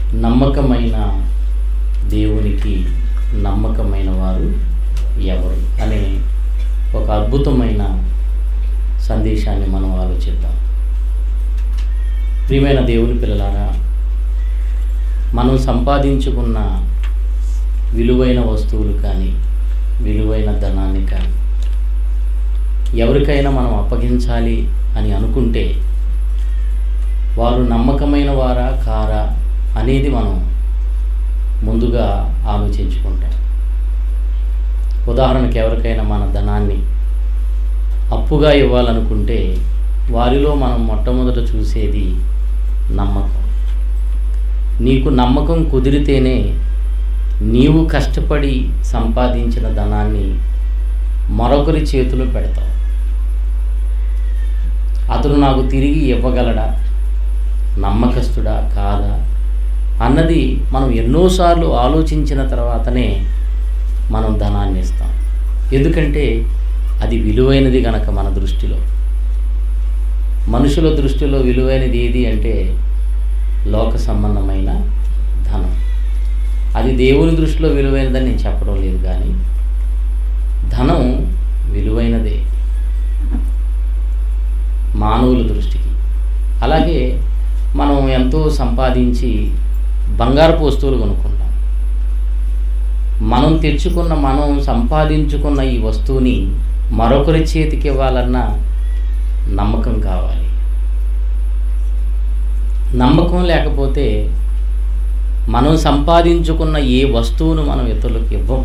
నమ్మకమైన దేవునికి నమ్మకమైన వారు ఎవరు అనే ఒక అద్భుతమైన సందేశాన్ని మనం ఆలోచిద్దాం ప్రియమైన దేవుని పిల్లలారా మనం సంపాదించుకున్న విలువైన వస్తువులు కానీ విలువైన ధనాన్ని కానీ ఎవరికైనా మనం అప్పగించాలి అని అనుకుంటే వారు నమ్మకమైన వారా కారా అనేది మనం ముందుగా ఆలోచించుకుంటాం ఉదాహరణకి ఎవరికైనా మన ధనాన్ని అప్పుగా ఇవ్వాలనుకుంటే వారిలో మనం మొట్టమొదట చూసేది నమ్మకం నీకు నమ్మకం కుదిరితేనే నీవు కష్టపడి సంపాదించిన ధనాన్ని మరొకరి చేతిలో పెడతావు అతను నాకు తిరిగి ఇవ్వగలడా నమ్మకస్తుడా కాదా అన్నది మనం ఎన్నోసార్లు ఆలోచించిన తర్వాతనే మనం ధనాన్ని ఇస్తాం ఎందుకంటే అది విలువైనది గనక మన దృష్టిలో మనుషుల దృష్టిలో విలువైనది ఏది అంటే లోక సంబంధమైన ధనం అది దేవుని దృష్టిలో విలువైనదని నేను చెప్పడం లేదు కానీ ధనం విలువైనదే మానవుల దృష్టికి అలాగే మనం ఎంతో సంపాదించి బంగారపు వస్తువులు కొనుక్కుంటాం మనం తెచ్చుకున్న మనం సంపాదించుకున్న ఈ వస్తువుని మరొకరి చేతికి ఇవ్వాలన్న నమ్మకం కావాలి నమ్మకం లేకపోతే మనం సంపాదించుకున్న ఏ వస్తువును మనం ఇతరులకు ఇవ్వం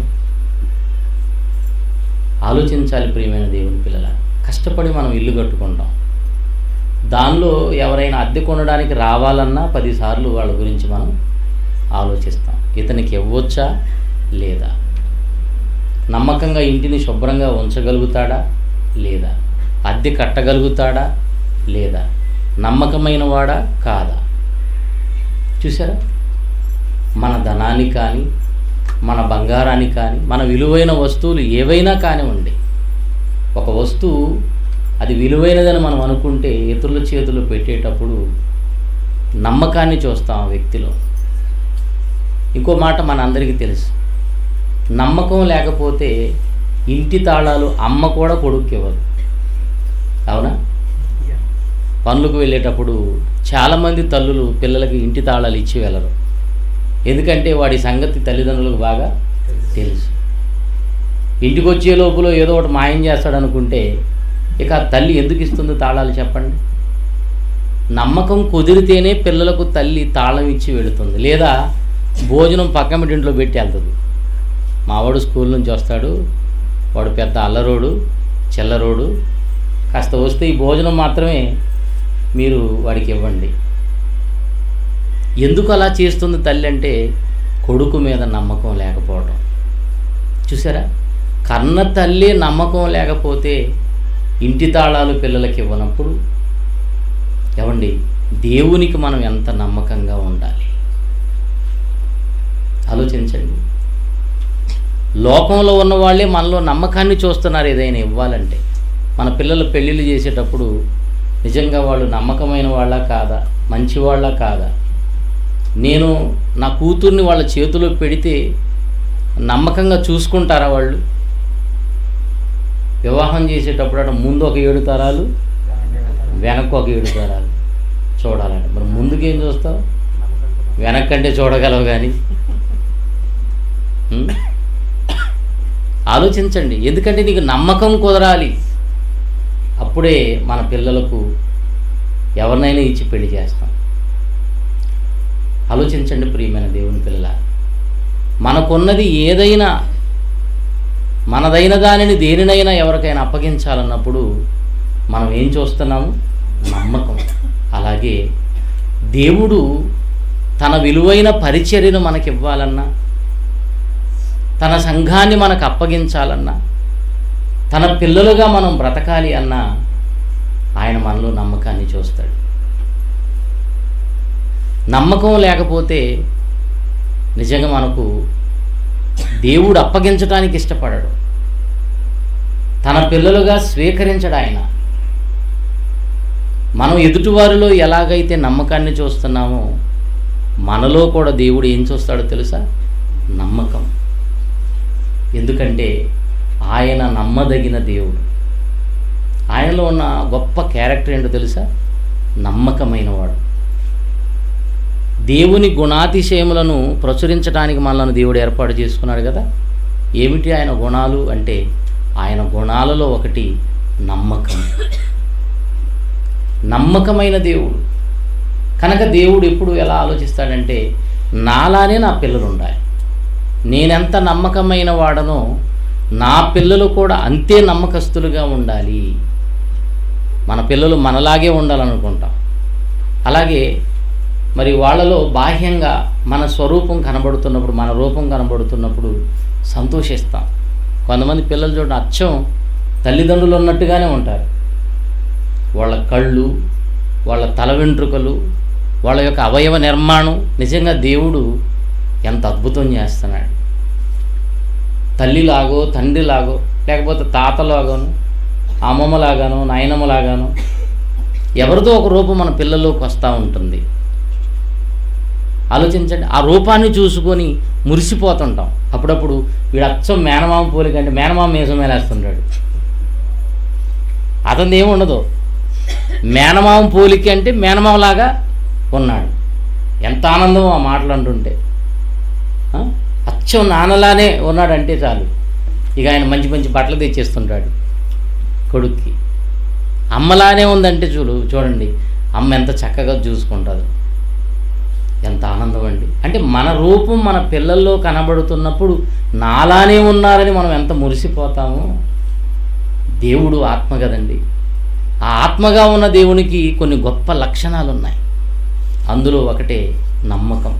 ఆలోచించాలి ప్రియమైన దేవుని పిల్లల కష్టపడి మనం ఇల్లు కట్టుకుంటాం దానిలో ఎవరైనా అద్దె కొనడానికి రావాలన్నా పదిసార్లు వాళ్ళ గురించి మనం ఆలోచిస్తాం ఇతనికి ఇవ్వచ్చా లేదా నమ్మకంగా ఇంటిని శుభ్రంగా ఉంచగలుగుతాడా లేదా అద్దె కట్టగలుగుతాడా లేదా నమ్మకమైన వాడా కాదా చూసారా మన ధనాన్ని కానీ మన బంగారాన్ని కానీ మన విలువైన వస్తువులు ఏవైనా కానివ్వండి ఒక వస్తువు అది విలువైనదని మనం అనుకుంటే ఇతరుల చేతిలో పెట్టేటప్పుడు నమ్మకాన్ని చూస్తాం ఆ వ్యక్తిలో ఇంకో మాట మన అందరికీ తెలుసు నమ్మకం లేకపోతే ఇంటి తాళాలు అమ్మ కూడా కొడుక్కి ఇవ్వదు అవునా పనులకు వెళ్ళేటప్పుడు చాలామంది తల్లులు పిల్లలకి ఇంటి తాళాలు ఇచ్చి వెళ్ళరు ఎందుకంటే వాడి సంగతి తల్లిదండ్రులకు బాగా తెలుసు ఇంటికి వచ్చే లోపల ఏదో ఒకటి మాయం చేస్తాడు అనుకుంటే ఇక ఆ తల్లి ఎందుకు ఇస్తుంది తాళాలు చెప్పండి నమ్మకం కుదిరితేనే పిల్లలకు తల్లి తాళం ఇచ్చి వెళుతుంది లేదా భోజనం పక్కన ఇంట్లో పెట్టి వెళ్తుంది మావాడు స్కూల్ నుంచి వస్తాడు వాడు పెద్ద అల్లరోడు చెల్లరోడు కాస్త వస్తే ఈ భోజనం మాత్రమే మీరు వాడికి ఇవ్వండి ఎందుకు అలా చేస్తుంది తల్లి అంటే కొడుకు మీద నమ్మకం లేకపోవడం చూసారా కన్న తల్లి నమ్మకం లేకపోతే ఇంటి తాళాలు పిల్లలకి ఇవ్వనప్పుడు ఏమండి దేవునికి మనం ఎంత నమ్మకంగా ఉండాలి ఆలోచించండి లోకంలో ఉన్న వాళ్ళే మనలో నమ్మకాన్ని చూస్తున్నారు ఏదైనా ఇవ్వాలంటే మన పిల్లలు పెళ్ళిళ్ళు చేసేటప్పుడు నిజంగా వాళ్ళు నమ్మకమైన వాళ్ళ కాదా మంచివాళ్ళ కాదా నేను నా కూతుర్ని వాళ్ళ చేతిలో పెడితే నమ్మకంగా చూసుకుంటారా వాళ్ళు వివాహం చేసేటప్పుడు అటు ముందు ఒక ఏడు తరాలు వెనక్కి ఒక ఏడు తరాలు చూడాలంటే మరి ముందుకేం చూస్తావు వెనక్కంటే చూడగలవు కానీ ఉం? ఆలోచించండి ఎందుకంటే నీకు నమ్మకం కుదరాలి అప్పుడే మన పిల్లలకు ఎవరినైనా ఇచ్చి పెళ్లి చేస్తాం ఆలోచించండి ప్రియమైన దేవుని పిల్లల మనకున్నది ఏదైనా మనదైన దానిని దేనినైనా ఎవరికైనా అప్పగించాలన్నప్పుడు మనం ఏం చూస్తున్నాము నమ్మకం అలాగే దేవుడు తన విలువైన పరిచర్యను మనకి ఇవ్వాలన్నా తన సంఘాన్ని మనకు అప్పగించాలన్నా తన పిల్లలుగా మనం బ్రతకాలి అన్నా ఆయన మనలో నమ్మకాన్ని చూస్తాడు నమ్మకం లేకపోతే నిజంగా మనకు దేవుడు అప్పగించడానికి ఇష్టపడడు తన పిల్లలుగా స్వీకరించడు ఆయన మనం ఎదుటివారిలో ఎలాగైతే నమ్మకాన్ని చూస్తున్నామో మనలో కూడా దేవుడు ఏం చూస్తాడో తెలుసా నమ్మకం ఎందుకంటే ఆయన నమ్మదగిన దేవుడు ఆయనలో ఉన్న గొప్ప క్యారెక్టర్ ఏంటో తెలుసా నమ్మకమైన వాడు దేవుని గుణాతిశయములను ప్రచురించడానికి మనల్ని దేవుడు ఏర్పాటు చేసుకున్నాడు కదా ఏమిటి ఆయన గుణాలు అంటే ఆయన గుణాలలో ఒకటి నమ్మకం నమ్మకమైన దేవుడు కనుక దేవుడు ఎప్పుడు ఎలా ఆలోచిస్తాడంటే నాలానే నా పిల్లలు ఉండాలి నేనెంత నమ్మకమైన వాడనో నా పిల్లలు కూడా అంతే నమ్మకస్తులుగా ఉండాలి మన పిల్లలు మనలాగే ఉండాలనుకుంటాం అలాగే మరి వాళ్ళలో బాహ్యంగా మన స్వరూపం కనబడుతున్నప్పుడు మన రూపం కనబడుతున్నప్పుడు సంతోషిస్తాం కొంతమంది పిల్లలు చూడండి అచ్చం తల్లిదండ్రులు ఉన్నట్టుగానే ఉంటారు వాళ్ళ కళ్ళు వాళ్ళ తల వెంట్రుకలు వాళ్ళ యొక్క అవయవ నిర్మాణం నిజంగా దేవుడు ఎంత అద్భుతం చేస్తున్నాడు తల్లిలాగో తండ్రిలాగో లేకపోతే తాతలాగాను అమ్మమ్మలాగాను నాయనమ్మలాగాను ఎవరిదో ఒక రూపం మన పిల్లల్లోకి వస్తూ ఉంటుంది ఆలోచించండి ఆ రూపాన్ని చూసుకొని మురిసిపోతుంటాం అప్పుడప్పుడు వీడు అచ్చం మేనమామ పోలిక అంటే మేనమామ మీసం వేలేస్తుంటాడు అతనిది ఏమి ఉండదు మేనమామ పోలిక అంటే మేనమామలాగా ఉన్నాడు ఎంత ఆనందం ఆ మాటలు అంటుంటే ఆ? అచ్చం నాన్నలానే ఉన్నాడంటే చాలు ఇక ఆయన మంచి మంచి బట్టలు తెచ్చేస్తుంటాడు కొడుక్కి అమ్మలానే ఉందంటే చూడు చూడండి అమ్మ ఎంత చక్కగా చూసుకుంటుంది ఎంత ఆనందం అండి అంటే మన రూపం మన పిల్లల్లో కనబడుతున్నప్పుడు నాలానే ఉన్నారని మనం ఎంత మురిసిపోతామో దేవుడు ఆత్మ కదండి ఆ ఆత్మగా ఉన్న దేవునికి కొన్ని గొప్ప లక్షణాలు ఉన్నాయి అందులో ఒకటే నమ్మకం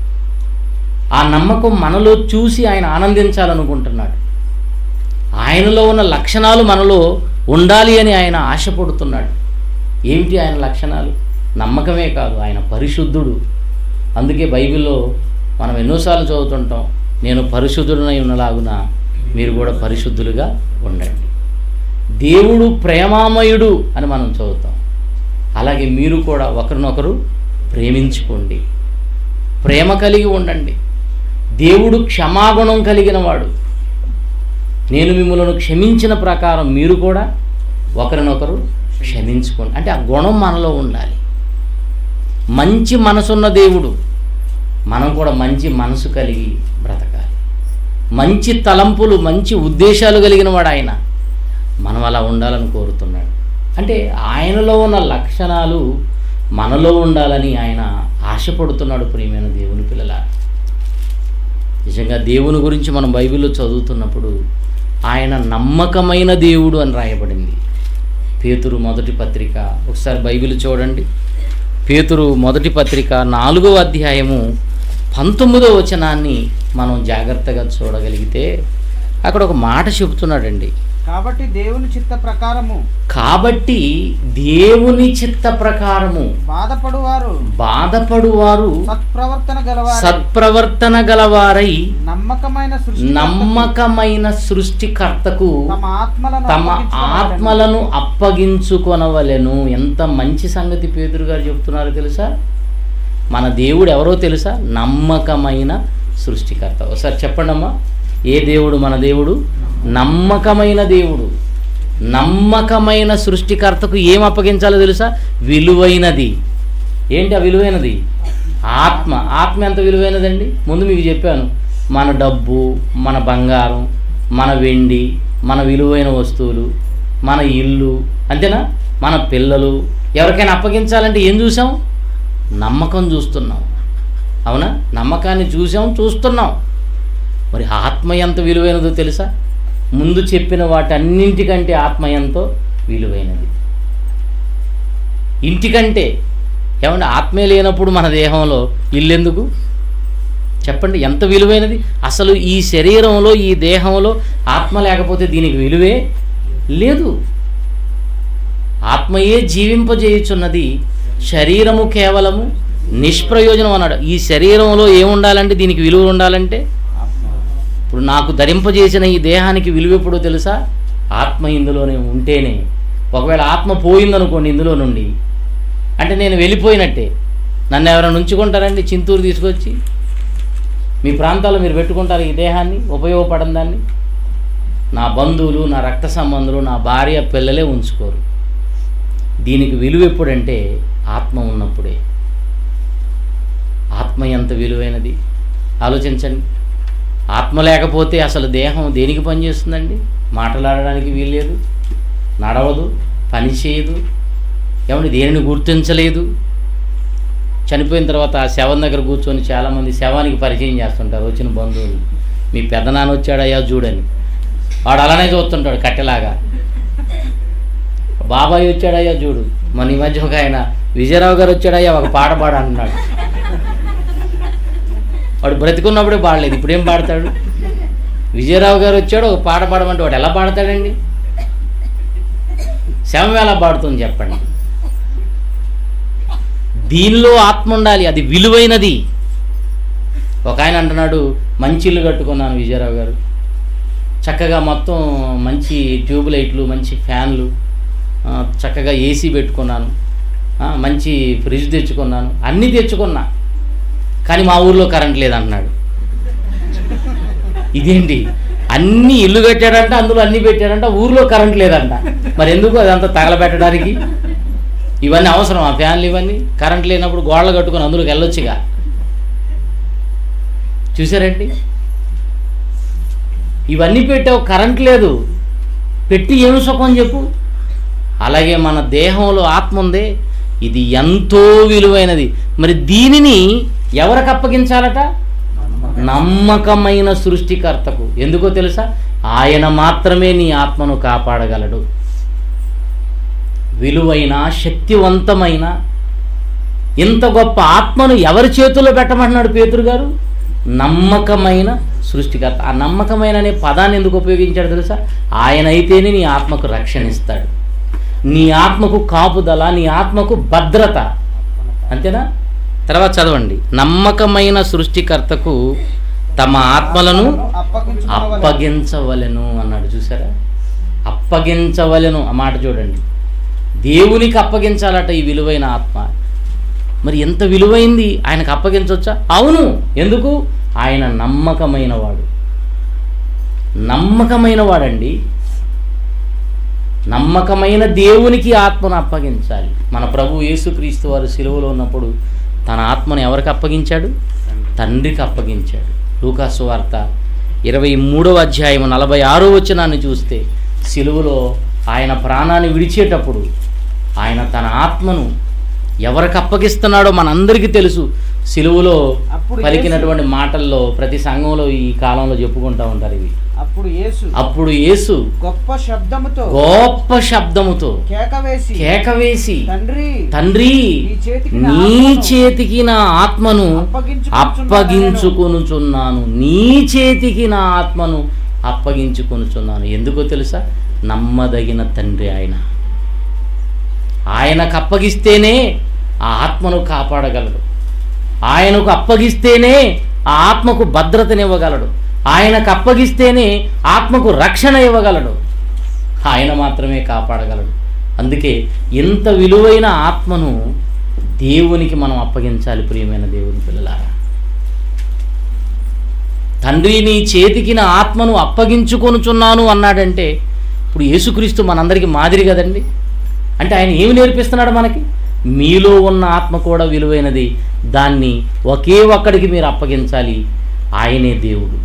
ఆ నమ్మకం మనలో చూసి ఆయన ఆనందించాలనుకుంటున్నాడు ఆయనలో ఉన్న లక్షణాలు మనలో ఉండాలి అని ఆయన ఆశపడుతున్నాడు ఏమిటి ఆయన లక్షణాలు నమ్మకమే కాదు ఆయన పరిశుద్ధుడు అందుకే బైబిల్లో మనం ఎన్నోసార్లు చదువుతుంటాం నేను పరిశుద్ధుడనై ఉన్నలాగున మీరు కూడా పరిశుద్ధులుగా ఉండండి దేవుడు ప్రేమామయుడు అని మనం చదువుతాం అలాగే మీరు కూడా ఒకరినొకరు ప్రేమించుకోండి ప్రేమ కలిగి ఉండండి దేవుడు క్షమాగుణం కలిగిన వాడు నేను మిమ్మల్ని క్షమించిన ప్రకారం మీరు కూడా ఒకరినొకరు క్షమించుకోండి అంటే ఆ గుణం మనలో ఉండాలి మంచి మనసున్న దేవుడు మనం కూడా మంచి మనసు కలిగి బ్రతకాలి మంచి తలంపులు మంచి ఉద్దేశాలు కలిగిన వాడు ఆయన మనం అలా ఉండాలని కోరుతున్నాడు అంటే ఆయనలో ఉన్న లక్షణాలు మనలో ఉండాలని ఆయన ఆశపడుతున్నాడు ప్రియమైన దేవుని పిల్లల నిజంగా దేవుని గురించి మనం బైబిల్లో చదువుతున్నప్పుడు ఆయన నమ్మకమైన దేవుడు అని రాయబడింది పేతురు మొదటి పత్రిక ఒకసారి బైబిల్ చూడండి పేతురు మొదటి పత్రిక నాలుగో అధ్యాయము పంతొమ్మిదో వచనాన్ని మనం జాగ్రత్తగా చూడగలిగితే అక్కడ ఒక మాట చెబుతున్నాడండి కాబట్టి దేవుని చిత్త ప్రకారము కాబట్టి దేవుని చిత్త ప్రకారము బాధపడువారు బాధపడువారు సత్ప్రవర్తన గలవారు సత్ప్రవర్తన గలవారై నమ్మకమైన సృష్టి నమ్మకమైన సృష్టికర్తకు తమ ఆత్మలను తమ అప్పగించుకొనవలెను. ఆత్మలను అప్పగించుకొనవలెను ఎంత మంచి సంగతి పేతురు గారు చెప్తున్నారు తెలుసా మన దేవుడు ఎవరో తెలుసా నమ్మకమైన సృష్టికర్త ఒకసారి చెప్పండమ్మా ఏ దేవుడు మన దేవుడు నమ్మకమైన దేవుడు నమ్మకమైన సృష్టికర్తకు ఏం అప్పగించాలో తెలుసా విలువైనది ఏంటి ఆ విలువైనది ఆత్మ ఆత్మ ఎంత విలువైనదండి ముందు మీకు చెప్పాను మన డబ్బు మన బంగారం మన వెండి మన విలువైన వస్తువులు మన ఇల్లు అంతేనా మన పిల్లలు ఎవరికైనా అప్పగించాలంటే ఏం చూసాం నమ్మకం చూస్తున్నాం అవునా నమ్మకాన్ని చూసాం చూస్తున్నాం మరి ఆత్మ ఎంత విలువైనదో తెలుసా ముందు చెప్పిన వాటన్నింటికంటే ఆత్మ ఎంతో విలువైనది ఇంటికంటే ఏమంటే ఆత్మే లేనప్పుడు మన దేహంలో ఇల్లెందుకు చెప్పండి ఎంత విలువైనది అసలు ఈ శరీరంలో ఈ దేహంలో ఆత్మ లేకపోతే దీనికి విలువే లేదు ఆత్మయే జీవింపజేయుచున్నది శరీరము కేవలము నిష్ప్రయోజనం అన్నాడు ఈ శరీరంలో ఏముండాలంటే దీనికి విలువ ఉండాలంటే ఇప్పుడు నాకు ధరింపజేసిన ఈ దేహానికి విలువ ఎప్పుడో తెలుసా ఆత్మ ఇందులోనే ఉంటేనే ఒకవేళ ఆత్మ పోయిందనుకోండి ఇందులో నుండి అంటే నేను వెళ్ళిపోయినట్టే నన్ను ఎవరైనా ఉంచుకుంటారండి చింతూరు తీసుకొచ్చి మీ ప్రాంతాల్లో మీరు పెట్టుకుంటారు ఈ దేహాన్ని ఉపయోగపడని దాన్ని నా బంధువులు నా రక్త సంబంధులు నా భార్య పిల్లలే ఉంచుకోరు దీనికి విలువ ఎప్పుడంటే ఆత్మ ఉన్నప్పుడే ఆత్మ ఎంత విలువైనది ఆలోచించండి ఆత్మ లేకపోతే అసలు దేహం దేనికి పనిచేస్తుందండి మాట్లాడడానికి వీల్లేదు నడవదు పని చేయదు ఏమండి దేనిని గుర్తించలేదు చనిపోయిన తర్వాత ఆ శవం దగ్గర కూర్చొని చాలామంది శవానికి పరిచయం చేస్తుంటారు వచ్చిన బంధువులు మీ పెద్దనాన్న వచ్చాడయ్యా చూడని వాడు అలానే చూస్తుంటాడు కట్టెలాగా బాబాయ్ వచ్చాడయ్యా చూడు మన ఈ మధ్య ఒక ఆయన విజయరావు గారు వచ్చాడయ్యా ఒక పాట పాడు అంటున్నాడు వాడు బ్రతికున్నప్పుడే పాడలేదు ఇప్పుడేం పాడతాడు విజయరావు గారు వచ్చాడు ఒక పాట పాడమంటే వాడు ఎలా పాడతాడండి శవం ఎలా పాడుతుంది చెప్పండి దీనిలో ఆత్మ ఉండాలి అది విలువైనది ఒక ఆయన అంటున్నాడు మంచి ఇల్లు కట్టుకున్నాను విజయరావు గారు చక్కగా మొత్తం మంచి ట్యూబ్ లైట్లు మంచి ఫ్యాన్లు ఆ, చక్కగా ఏసీ పెట్టుకున్నాను ఆ, మంచి ఫ్రిడ్జ్ తెచ్చుకున్నాను అన్నీ తెచ్చుకున్నా కానీ మా ఊర్లో కరెంట్ లేదంటున్నాడు ఇదేంటి అన్ని ఇల్లు కట్టాడంట అందులో అన్ని పెట్టాడంట ఊర్లో కరెంట్ లేదంట మరి ఎందుకు అదంతా తగలబెట్టడానికి ఇవన్నీ అవసరం ఆ ఫ్యాన్లు ఇవన్నీ కరెంట్ లేనప్పుడు గోడలు కట్టుకొని అందులోకి వెళ్ళొచ్చుగా చూసారండి ఇవన్నీ పెట్టావు కరెంట్ లేదు పెట్టి ఏమి సుఖం చెప్పు అలాగే మన దేహంలో ఆత్మ ఉందే ఇది ఎంతో విలువైనది మరి దీనిని ఎవరికి అప్పగించాలట నమ్మకమైన సృష్టికర్తకు ఎందుకో తెలుసా ఆయన మాత్రమే నీ ఆత్మను కాపాడగలడు విలువైన శక్తివంతమైన ఇంత గొప్ప ఆత్మను ఎవరి చేతుల్లో పెట్టమంటున్నాడు పేతురు గారు నమ్మకమైన సృష్టికర్త ఆ నమ్మకమైన అనే పదాన్ని ఎందుకు ఉపయోగించాడు తెలుసా ఆయన అయితేనే నీ ఆత్మకు రక్షణ ఇస్తాడు నీ ఆత్మకు కాపుదల నీ ఆత్మకు భద్రత అంతేనా తర్వాత చదవండి నమ్మకమైన సృష్టికర్తకు తమ ఆత్మలను అప్పగించుకోవాలి అప్పగించవలెను అన్నాడు చూసారా అప్పగించవలెను ఆ మాట చూడండి దేవునికి అప్పగించాలట ఈ విలువైన ఆత్మ మరి ఎంత విలువైంది ఆయనకు అప్పగించవచ్చా అవును ఎందుకు ఆయన నమ్మకమైన వాడు నమ్మకమైన వాడండి నమ్మకమైన దేవునికి ఆత్మను అప్పగించాలి మన ప్రభు యేసుక్రీస్తు వారు సిలువలో ఉన్నప్పుడు తన ఆత్మను ఎవరికి అప్పగించాడు తండ్రికి అప్పగించాడు లూకాసు వార్త ఇరవై మూడవ అధ్యాయం నలభై ఆరో వచనాన్ని చూస్తే సిలువలో ఆయన ప్రాణాన్ని విడిచేటప్పుడు ఆయన తన ఆత్మను ఎవరికి అప్పగిస్తున్నాడో మనందరికీ తెలుసు సిలువలో అప్పుడు పలికినటువంటి మాటల్లో ప్రతి సంఘంలో ఈ కాలంలో చెప్పుకుంటూ ఉంటారు ఇవి అప్పుడు యేసు అప్పుడు యేసు గొప్ప శబ్దముతో గొప్ప శబ్దముతో కేక వేసి కేక వేసి తండ్రి తండ్రి నీ చేతికి నా నీ ఆత్మను చేతికి నా ఆత్మను అప్పగించుకొనుచున్నాను అప్పగించుకొనుచున్నాను నీ చేతికి నా ఆత్మను అప్పగించుకొనుచున్నాను ఎందుకో తెలుసా నమ్మదగిన తండ్రి ఆయన ఆయనకు అప్పగిస్తేనే ఆ ఆత్మను కాపాడగలడు ఆయనకు అప్పగిస్తేనే ఆ ఆత్మకు భద్రతనివ్వగలడు ఆయనకు అప్పగిస్తేనే ఆత్మకు రక్షణ ఇవ్వగలడు ఆయన మాత్రమే కాపాడగలడు అందుకే ఇంత విలువైన ఆత్మను దేవునికి మనం అప్పగించాలి ప్రియమైన దేవుని పిల్లలారా తండ్రి నీ చేతికి నా ఆత్మను అప్పగించుకొనుచున్నాను అన్నాడంటే ఇప్పుడు యేసుక్రీస్తు మనందరికీ మాదిరి కదండి అంటే ఆయన ఏమి నేర్పిస్తున్నాడు మనకి మీలో ఉన్న ఆత్మ కూడా విలువైనది దాన్ని ఒకే ఒక్కడికి మీరు అప్పగించాలి ఆయనే దేవుడు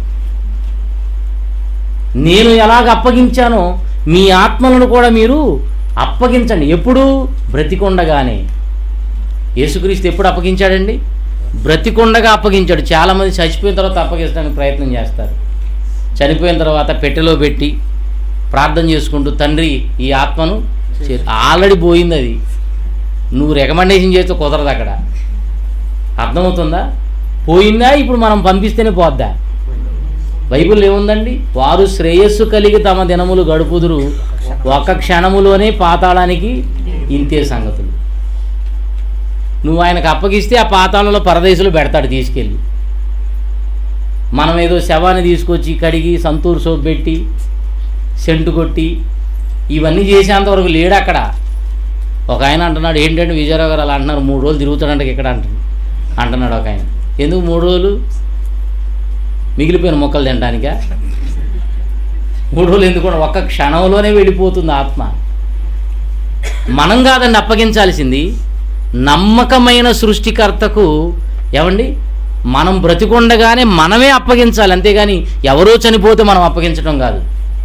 నేను ఎలాగ అప్పగించానో మీ ఆత్మలను కూడా మీరు అప్పగించండి ఎప్పుడు బ్రతికొండగానే యేసుక్రీస్తు ఎప్పుడు అప్పగించాడండి బ్రతికొండగా అప్పగించాడు చాలామంది చచ్చిపోయిన తర్వాత అప్పగించడానికి ప్రయత్నం చేస్తారు చనిపోయిన తర్వాత పెట్టెలో పెట్టి ప్రార్థన చేసుకుంటూ తండ్రి ఈ ఆత్మను చే- ఆల్రెడీ పోయింది అది నువ్వు రికమెండేషన్ చేస్తే కుదరదు అక్కడ అర్థమవుతుందా పోయిందా ఇప్పుడు మనం పంపిస్తేనే పోద్దా బైబిల్ ఏముందండి వారు శ్రేయస్సు కలిగి తమ దినములు గడుపుదురు ఒక క్షణములోనే పాతాళానికి ఇంతే సంగతులు నువ్వు ఆయనకు అప్పగిస్తే ఆ పాతాళంలో పరదేశులు పెడతాడు తీసుకెళ్ళి మనం ఏదో శవాన్ని తీసుకొచ్చి కడిగి సంతూర్ సోప్ పెట్టి సెంటు కొట్టి ఇవన్నీ చేసేంతవరకు లేడు అక్కడ ఒక ఆయన అంటున్నాడు ఏంటంటే విజయరావు గారు అలా అంటున్నారు మూడు రోజులు తిరుగుతాడంట ఇక్కడ అంటున్నాడు అంటున్నాడు ఒక ఆయన ఎందుకు మూడు రోజులు మిగిలిపోయిన మొక్కలు తినడానికా మూడు రోజులు ఎందుకు ఒక్క క్షణంలోనే వెళ్ళిపోతుంది ఆత్మ మనం కాదండి అప్పగించాల్సింది నమ్మకమైన సృష్టికర్తకు ఏమండి మనం బ్రతికుండగానే మనమే అప్పగించాలి అంతేగాని ఎవరో చనిపోతే మనం అప్పగించడం కాదు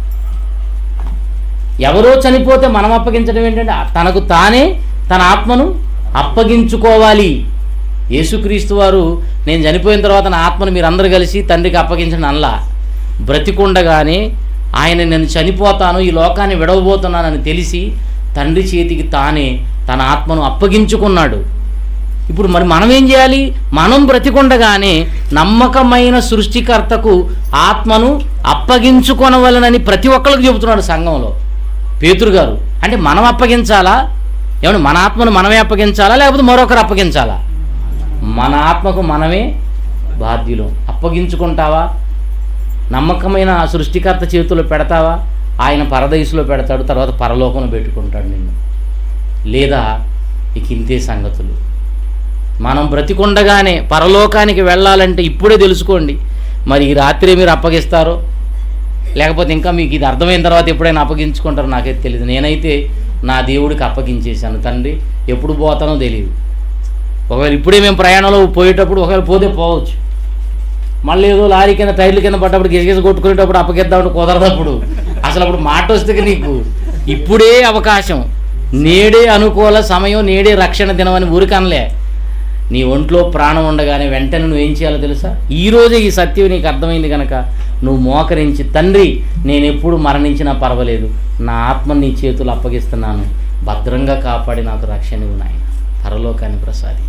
ఎవరో చనిపోతే మనం అప్పగించడం ఏంటంటే తనకు తానే తన ఆత్మను అప్పగించుకోవాలి యేసుక్రీస్తు వారు నేను చనిపోయిన తర్వాత నా ఆత్మను మీరు అందరూ కలిసి తండ్రికి అప్పగించండి అనలా బ్రతికుండగానే ఆయన నేను చనిపోతాను ఈ లోకాన్ని విడవబోతున్నానని తెలిసి తండ్రి చేతికి తానే తన ఆత్మను అప్పగించుకున్నాడు ఇప్పుడు మరి మనం ఏం చేయాలి మనం బ్రతికుండగానే నమ్మకమైన సృష్టికర్తకు ఆత్మను అప్పగించుకొనవలనని ప్రతి ఒక్కరికి చెబుతున్నాడు సంఘంలో పేతురు గారు అంటే మనం అప్పగించాలా ఏమంటే మన ఆత్మను మనమే అప్పగించాలా లేకపోతే మరొకరు అప్పగించాలా మన ఆత్మకు మనమే బాధ్యులు అప్పగించుకుంటావా నమ్మకమైన ఆ సృష్టికర్త చేతిలో పెడతావా ఆయన పరదయసులో పెడతాడు తర్వాత పరలోకంలో పెట్టుకుంటాడు నిన్ను లేదా ఇక ఇంతే సంగతులు మనం బ్రతికుండగానే పరలోకానికి వెళ్ళాలంటే ఇప్పుడే తెలుసుకోండి మరి ఈ రాత్రి మీరు అప్పగిస్తారో లేకపోతే ఇంకా మీకు ఇది అర్థమైన తర్వాత ఎప్పుడైనా అప్పగించుకుంటారో నాకైతే తెలియదు నేనైతే నా దేవుడికి అప్పగించేశాను తండ్రి ఎప్పుడు పోతానో తెలియదు ఒకవేళ ఇప్పుడే మేము ప్రయాణంలో పోయేటప్పుడు ఒకవేళ పోతే పోవచ్చు మళ్ళీ ఏదో లారీ కింద టైర్ల కింద పడ్డప్పుడు గిజగిజ కొట్టుకునేటప్పుడు అప్పగిద్దామంటే కుదరదప్పుడు అసలు అప్పుడు మాట వస్తే నీకు ఇప్పుడే అవకాశం నేడే అనుకూల సమయం నేడే రక్షణ దినం అని ఊరికనలే నీ ఒంట్లో ప్రాణం ఉండగానే వెంటనే నువ్వు ఏం చేయాలో తెలుసా ఈ రోజే ఈ సత్యం నీకు అర్థమైంది కనుక నువ్వు మోకరించి తండ్రి నేను ఎప్పుడు మరణించినా పర్వాలేదు నా ఆత్మ నీ చేతులు అప్పగిస్తున్నాను భద్రంగా కాపాడి నాకు రక్షణ ఇవ్వు నాయన పరలోకాన్ని ప్రసాదించు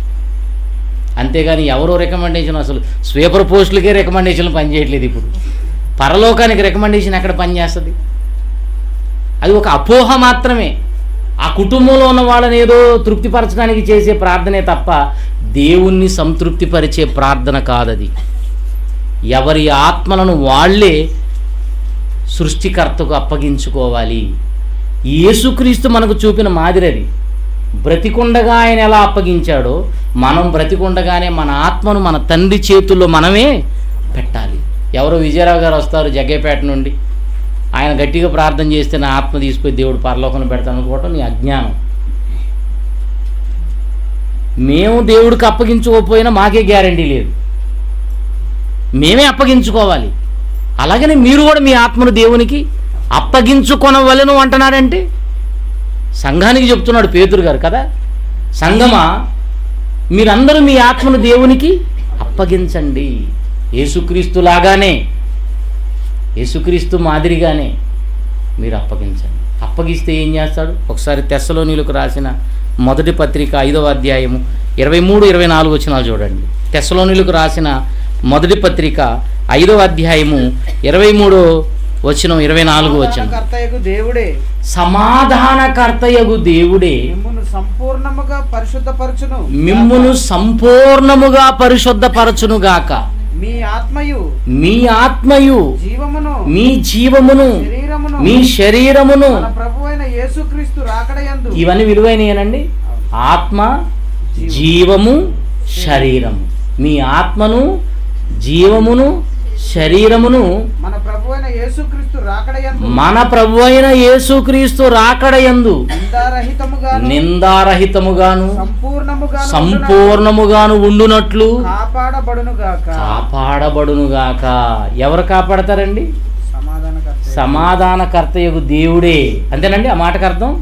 అంతేగాని ఎవరో రికమెండేషన్ అసలు స్వీపర్ పోస్టులకే రికమెండేషన్లు పనిచేయట్లేదు ఇప్పుడు పరలోకానికి రికమెండేషన్ ఎక్కడ పనిచేస్తుంది అది ఒక అపోహ మాత్రమే ఆ కుటుంబంలో ఉన్న వాళ్ళని ఏదో తృప్తిపరచడానికి చేసే ప్రార్థనే తప్ప దేవుణ్ణి సంతృప్తిపరిచే ప్రార్థన కాదది ఎవరి ఆత్మలను వాళ్ళే సృష్టికర్తకు అప్పగించుకోవాలి యేసుక్రీస్తు మనకు చూపిన మాదిరి అది బ్రతికుండగా ఆయన ఎలా అప్పగించాడో మనం బ్రతికుండగానే మన ఆత్మను మన తండ్రి చేతుల్లో మనమే పెట్టాలి ఎవరో విజయరావు గారు వస్తారు జగ్గేపేట నుండి ఆయన గట్టిగా ప్రార్థన చేస్తే నా ఆత్మ తీసుకుపోయి దేవుడు పరలోకంలో పెడతాను అనుకోవటం నీ అజ్ఞానం మేము దేవుడికి అప్పగించుకోకపోయినా మాకే గ్యారంటీ లేదు మేమే అప్పగించుకోవాలి అలాగనే మీరు కూడా మీ ఆత్మను దేవునికి అప్పగించుకొనవలను అంటున్నాడంటే సంఘానికి చెప్తున్నాడు పేతురు గారు కదా సంఘమా మీరందరూ మీ ఆత్మను దేవునికి అప్పగించండి యేసుక్రీస్తు లాగానే యేసుక్రీస్తు మాదిరిగానే మీరు అప్పగించండి అప్పగిస్తే ఏం చేస్తాడు ఒకసారి తెస్సలోనిలకు రాసిన మొదటి పత్రిక ఐదవ అధ్యాయము ఇరవై మూడు ఇరవై నాలుగు వచనాలు చూడండి తెస్సలోనిలకు రాసిన మొదటి పత్రిక ఐదవ అధ్యాయము ఇరవై మూడో వచనం ఇరవై నాలుగు వచనం కర్తయ్యకు దేవుడే సమాధానకర్తయగు దేవుడే మిమ్మును సంపూర్ణముగా పరిశుద్ధపరచును మిమ్మును సంపూర్ణముగా పరిశుద్ధపరచునుగాక మీ ఆత్మయు మీ ఆత్మయు జీవమును మీ జీవమును శరీరమును మీ శరీరమును మన ప్రభు అయిన యేసుక్రీస్తు రాకడయందు ఇవన్నీ విలువైనయేనండి ఆత్మ జీవము శరీరము మీ ఆత్మను జీవమును శరీరమును మన ప్రభు అయిన యేసుక్రీస్తు రాకడయందు మన ప్రభు అయిన యేసుక్రీస్తు రాకడయందు నిందారహితముగాను నిందారహితముగాను సంపూర్ణముగాను సంపూర్ణముగాను ఉండునట్లు కాపాడబడును గాక కాపాడబడునుగాక ఎవరు కాపాడతారండి సమాధానకర్త సమాధానకర్తయగు దేవుడే అంతేనండి ఆ మాటకు అర్థం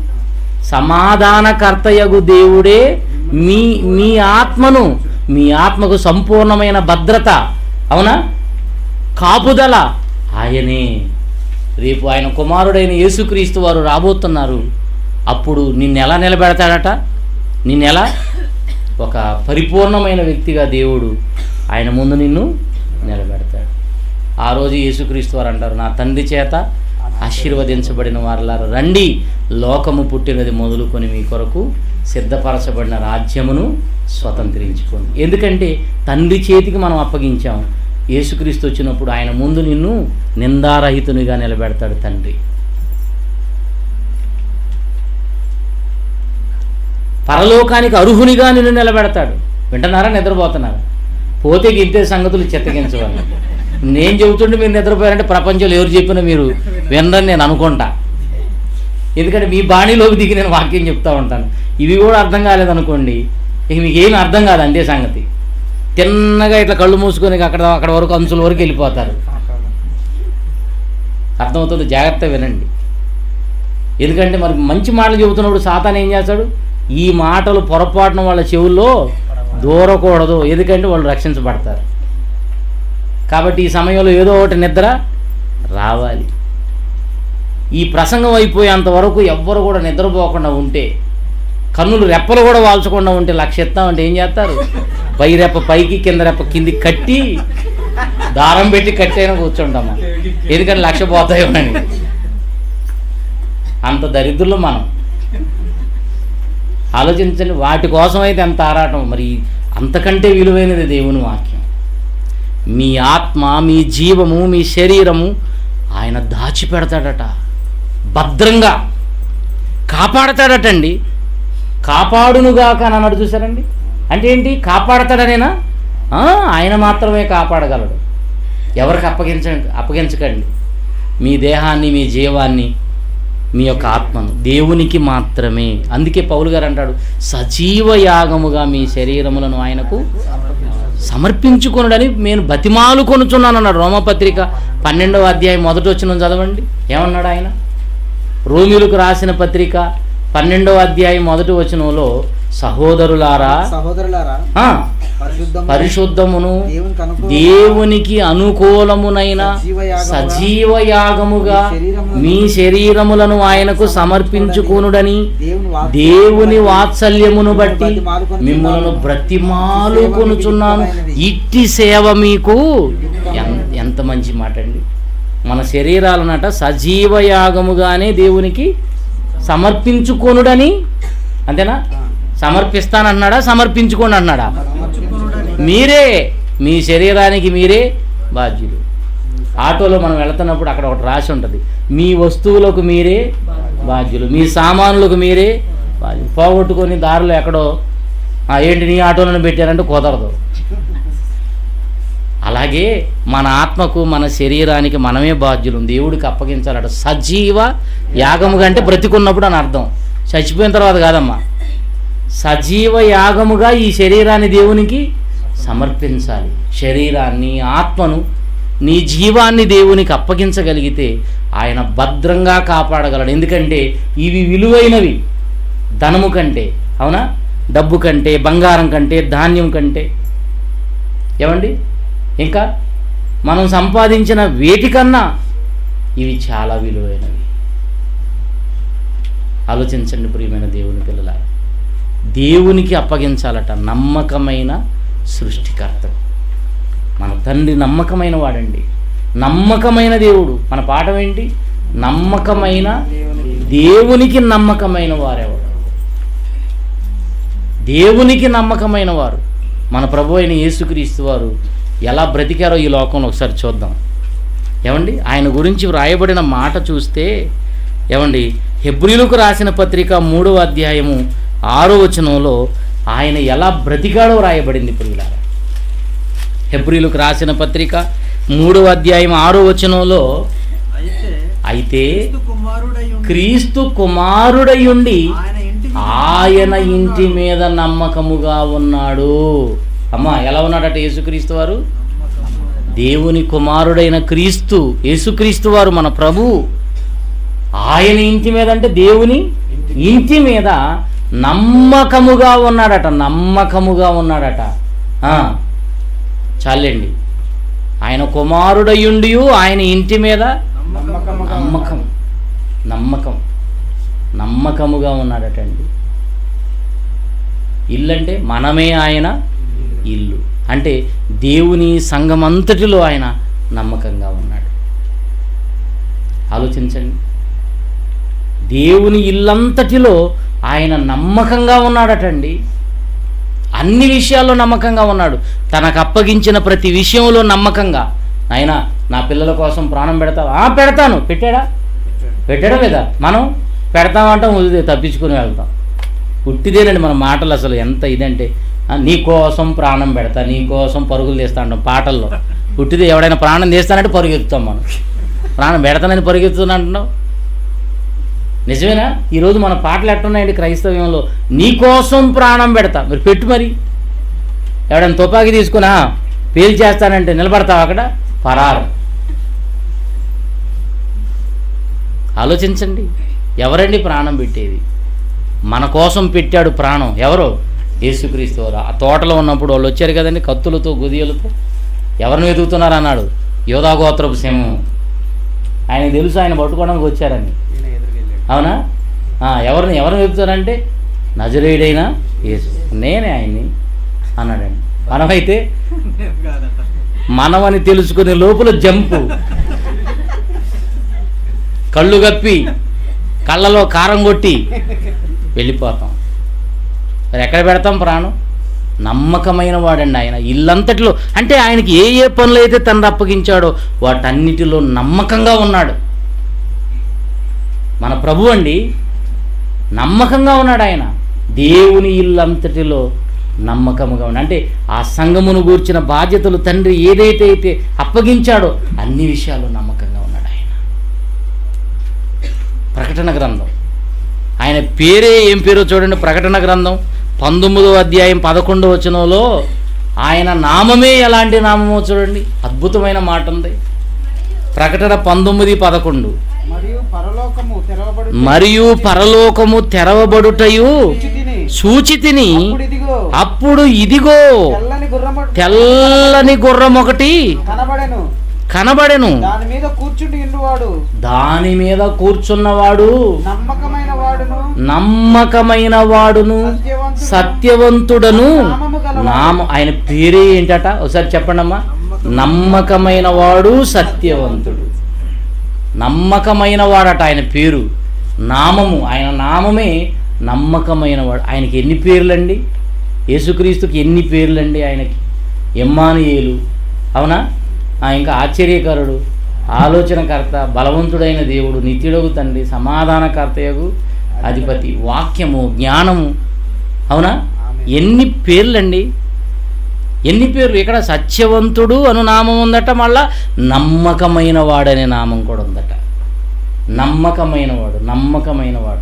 సమాధానకర్తయగు దేవుడే మీ మీ ఆత్మను మీ ఆత్మకు సంపూర్ణమైన భద్రత అవునా కాపుదల ఆయనే రేపు ఆయన కుమారుడైన యేసుక్రీస్తు వారు రాబోతున్నారు అప్పుడు నిన్నెలా నిలబెడతాడట నిన్నెలా ఒక పరిపూర్ణమైన వ్యక్తిగా దేవుడు ఆయన ముందు నిన్ను నిలబెడతాడు ఆ రోజు యేసుక్రీస్తు వారు అంటారు నా తండ్రి చేత ఆశీర్వదించబడిన వారలారా రండి లోకము పుట్టినది మొదలుకొని మీ కొరకు సిద్ధపరచబడిన రాజ్యమును స్వతంత్రించుకోండి ఎందుకంటే తండ్రి చేతికి మనం అప్పగించాం యేసుక్రీస్తు వచ్చినప్పుడు ఆయన ముందు నిన్ను నిందారహితునిగా నిలబెడతాడు తండ్రి పరలోకానికి అర్హునిగా నిన్ను నిలబెడతాడు వింటున్నారా నిద్రపోతున్నారా పోతే గింతే సంగతులు చిత్తగించవాలి నేను చెబుతుంటే మీరు నిద్రపోయారంటే ప్రపంచంలో ఎవరు చెప్పినా మీరు వినరని నేను అనుకుంటా ఎందుకంటే మీ బాణీలోకి దిగి నేను వాక్యం చెప్తా ఉంటాను ఇవి కూడా అర్థం కాలేదనుకోండి ఇక మీకు ఏమి అర్థం కాదు అంతే సంగతి తిన్నగా ఇట్లా కళ్ళు మూసుకొని అక్కడ అక్కడ వరకు అంచుల వరకు వెళ్ళిపోతారు అర్థమవుతుంది జాగ్రత్త వినండి ఎందుకంటే మరి మంచి మాటలు చెబుతున్నప్పుడు సాతాన్ ఏం చేస్తాడు ఈ మాటలు పొరపాటున వాళ్ళ చెవుల్లో దూరకూడదు ఎందుకంటే వాళ్ళు రక్షించబడతారు కాబట్టి ఈ సమయంలో ఏదో ఒకటి నిద్ర రావాలి ఈ ప్రసంగం అయిపోయేంత వరకు ఎవ్వరు కూడా నిద్రపోకుండా ఉంటే కన్నులు రెప్పలు కూడా వాల్చకుండా ఉంటే లక్ష ఎత్తామంటే ఏం చేస్తారు పై రెప్ప పైకి కింద రెప్ప కిందికి కట్టి దారం పెట్టి కట్టైనా కూర్చుంటామా ఎందుకంటే లక్ష పోతాయోనని అంత దరిద్రులు మనం ఆలోచించండి వాటి కోసం అయితే ఎంత ఆరాటం మరి అంతకంటే విలువైనది దేవుని వాక్యం మీ ఆత్మ మీ జీవము మీ శరీరము ఆయన దాచిపెడతాడట భద్రంగా కాపాడతాడటండి కాపాడునుగాక అని అన్నాడు చూసారండి అంటే ఏంటి కాపాడతాడనేనా ఆ, ఆయన మాత్రమే కాపాడగలడు ఎవరికి అప్పగించ అప్పగించకండి మీ దేహాన్ని మీ జీవాన్ని మీ యొక్క ఆత్మను దేవునికి మాత్రమే అందుకే పౌలు గారు అంటాడు సజీవ యాగముగా మీ శరీరములను ఆయనకు సమర్పించుకొనుడని నేను బతిమాలు కొనుచున్నాను అన్నాడు రోమపత్రిక పన్నెండవ అధ్యాయం మొదటి వచ్చిన చదవండి ఏమన్నాడు ఆయన రోమిలకు రాసిన పత్రిక పన్నెండవ అధ్యాయం మొదటి వచనంలో సహోదరులారా సహోదరులారా ఆ, పరిశుద్ధము పరిశుద్ధమును దేవునికి అనుకూల దేవునికి అనుకూలమునైన సజీవ యాగముగా మీ శరీరములను ఆయనకు సమర్పించుకునుడని దేవుని వాక్కు దేవుని వాత్సల్యమును బట్టి మిమ్మల్ని బ్రతిమాలు కొనుచున్నాను ఇట్టి సేవ మీకు ఎన్- ఎంత మంచి మాట అండి మన శరీరాలనట సజీవ యాగముగానే దేవునికి సమర్పించుకొనుడని అంతేనా సమర్పిస్తానన్నాడా సమర్పించుకోండి అన్నాడా మీరే మీ శరీరానికి మీరే బాధ్యులు ఆటోలో మనం వెళుతున్నప్పుడు అక్కడ ఒకటి రాసి ఉంటుంది మీ వస్తువులకు మీరే బాధ్యులు మీ సామానులకు మీరే బాధ్యులు పోగొట్టుకొని దారిలో ఎక్కడో "ఆ, ఏంటి నీ ఆటోలను పెట్టారంటే కుదరదు అలాగే మన ఆత్మకు మన శరీరానికి మనమే బాధ్యులు దేవుడికి అప్పగించాలట సజీవ యాగము అంటే బ్రతికున్నప్పుడు అని అర్థం చచ్చిపోయిన తర్వాత కాదమ్మా సజీవ యాగముగా ఈ శరీరాన్ని దేవునికి సమర్పించాలి శరీరాన్ని ఆత్మను నీ జీవాన్ని దేవునికి అప్పగించగలిగితే ఆయన భద్రంగా కాపాడగలడు ఎందుకంటే ఇవి విలువైనవి ధనము కంటే అవునా డబ్బు కంటే బంగారం కంటే ధాన్యం కంటే ఏమండి ఇంకా మనం సంపాదించిన వేటికన్నా ఇవి చాలా విలువైనవి ఆలోచించండి ప్రియమైన దేవుని పిల్లల దేవునికి అప్పగించాలట నమ్మకమైన సృష్టికర్త మన తండ్రి నమ్మకమైన వాడండి నమ్మకమైన దేవుడు మన పాఠం ఏంటి నమ్మకమైన దేవునికి నమ్మకమైన వారెవడు దేవునికి నమ్మకమైన వారు మన ప్రభు అయిన యేసుక్రీస్తు వారు ఎలా బ్రతికారో ఈ లోకంలో ఒకసారి చూద్దాం ఏమండి ఆయన గురించి వ్రాయబడిన మాట చూస్తే ఏమండి హెబ్రిలకు రాసిన పత్రిక మూడవ అధ్యాయము ఆరో వచనంలో ఆయన ఎలా బ్రతికాడో వ్రాయబడింది ప్రియులారా హెబ్రిలకు రాసిన పత్రిక మూడవ అధ్యాయం ఆరో వచనంలో అయితే అయితే క్రీస్తు కుమారుడై ఉండి క్రీస్తు కుమారుడయుండి ఆయన ఇంటి ఆయన ఇంటి మీద నమ్మకముగా ఉన్నాడు అమ్మా ఎలా ఉన్నాడట యేసుక్రీస్తు వారు దేవుని కుమారుడైన క్రీస్తు యేసుక్రీస్తు వారు మన ప్రభు ఆయన ఇంటి మీద అంటే దేవుని ఇంటి మీద నమ్మకముగా ఉన్నాడట నమ్మకముగా ఉన్నాడట ఆ, చాలండి ఆయన కుమారుడయుండి ఆయన ఇంటి మీద నమ్మకముగా నమ్మకం నమ్మకం నమ్మకముగా ఉన్నాడటండి ఇల్లు అంటే మనమే ఆయన ఇల్లు అంటే దేవుని సంఘమంతటిలో ఆయన నమ్మకంగా ఉన్నాడు ఆలోచించండి దేవుని ఇల్లంతటిలో ఆయన నమ్మకంగా ఉన్నాడటండి అన్ని విషయాల్లో నమ్మకంగా ఉన్నాడు తనకు అప్పగించిన ప్రతి విషయంలో నమ్మకంగా ఆయన నా పిల్లల కోసం ప్రాణం పెడతావా "ఆ, పెడతాను పెట్టాడా పెట్టాడా లేదా మనం పెడతామంటాం వదిలే తప్పించుకొని వెళ్తాం పుట్టిదేనండి మన మాటలు అసలు ఎంత ఇదంటే ఆ, నీ కోసం ప్రాణం పెడతా నీ కోసం పరుగులు తీస్తా అంటాం పాటల్లో పుట్టిది ఎవడైనా ప్రాణం తీస్తానంటే పరుగెత్తుతాం మనం ప్రాణం పెడతానని పరుగెత్తుతున్నా అంటున్నావు నిజమేనా ఈరోజు మన పాటలు ఎట్టున్నాయండి క్రైస్తవ్యంలో నీ కోసం ప్రాణం పెడతా మీరు పెట్టు మరి ఎవడైనా తుపాకీ తీసుకున్నా పేల్ చేస్తానంటే నిలబడతావు అక్కడ పరారు ఆలోచించండి ఎవరండి ప్రాణం పెట్టేది మన కోసం పెట్టాడు ప్రాణం ఎవరు యేసుక్రీస్తు వారు ఆ తోటలో ఉన్నప్పుడు వాళ్ళు వచ్చారు కదండి కత్తులతో గుదియలతో ఎవరిని వెతుకుతున్నారు అన్నాడు యోధాగోత్రపు సింహం ఆయనకు తెలుసు ఆయన పట్టుకోవడానికి వచ్చారని అవునా ఆ, ఎవరిని ఎవరిని వెతుకుతారంటే నజరేయుడైనా యేసు నేనే ఆయన్ని అన్నాడండి మనమైతే కాదట మనమని తెలుసుకునే లోపల జంపు కళ్ళు గప్పి కళ్ళలో కారం కొట్టి వెళ్ళిపోతాం మరి ఎక్కడ పెడతాం ప్రాణం నమ్మకమైన వాడండి ఆయన ఇల్లంతటిలో అంటే ఆయనకి ఏ ఏ పనులు అయితే తను అప్పగించాడో వాటన్నిటిలో నమ్మకంగా ఉన్నాడు మన ప్రభు అండి నమ్మకంగా ఉన్నాడు ఆయన దేవుని ఇల్లంతటిలో నమ్మకముగా ఉన్నాడు అంటే ఆ సంఘమును గూర్చిన బాధ్యతలు తండ్రి ఏదైతే అయితే అప్పగించాడో అన్ని విషయాలు నమ్మకంగా ఉన్నాడు ఆయన ప్రకటన గ్రంథం ఆయన పేరే ఏం పేరో చూడండి ప్రకటన గ్రంథం పంతొమ్మిదో అధ్యాయం పదకొండో వచనంలో ఆయన నామమే ఎలాంటి నామమో చూడండి అద్భుతమైన మాట ఉంది ప్రకటన పంతొమ్మిది పదకొండు మరియు పరలోకము తెరవబడు మరియు పరలోకము తెరవబడుటయు తిని సూచితిని అప్పుడు ఇదిగో అప్పుడు ఇదిగో తెల్లని గుర్రము తెల్లని గుర్రం ఒకటి కనబడెను కనబడెను దాని మీద కూర్చుండి ఇండువాడు దాని మీద కూర్చున్నవాడు నమ్మకమైన వాడును నమ్మకమైన వాడును సత్యవంతుడు సత్యవంతుడను నామము గలవాడు. నామ ఆయన పేరే ఏంటట ఒకసారి చెప్పండి అమ్మా నమ్మకమైన వాడు సత్యవంతుడు నమ్మకమైన వాడట ఆయన పేరు నామము ఆయన నామమే నమ్మకమైన వాడు ఆయనకి ఎన్ని పేర్లండి యేసుక్రీస్తుకి ఎన్ని పేర్లండి ఆయనకి ఎమ్మానుయేలు అవునా ఆ, ఇంకా ఆశ్చర్యకరుడు ఆలోచనకర్త బలవంతుడైన దేవుడు నిత్యుడగు తండ్రి సమాధానకర్తయగు అధిపతి వాక్యము జ్ఞానము అవునా ఎన్ని పేర్లండి ఎన్ని పేర్లు ఇక్కడ సత్యవంతుడు అను నామం ఉందట మళ్ళా నమ్మకమైన వాడనే నామం కూడా ఉందట నమ్మకమైన వాడు నమ్మకమైన వాడు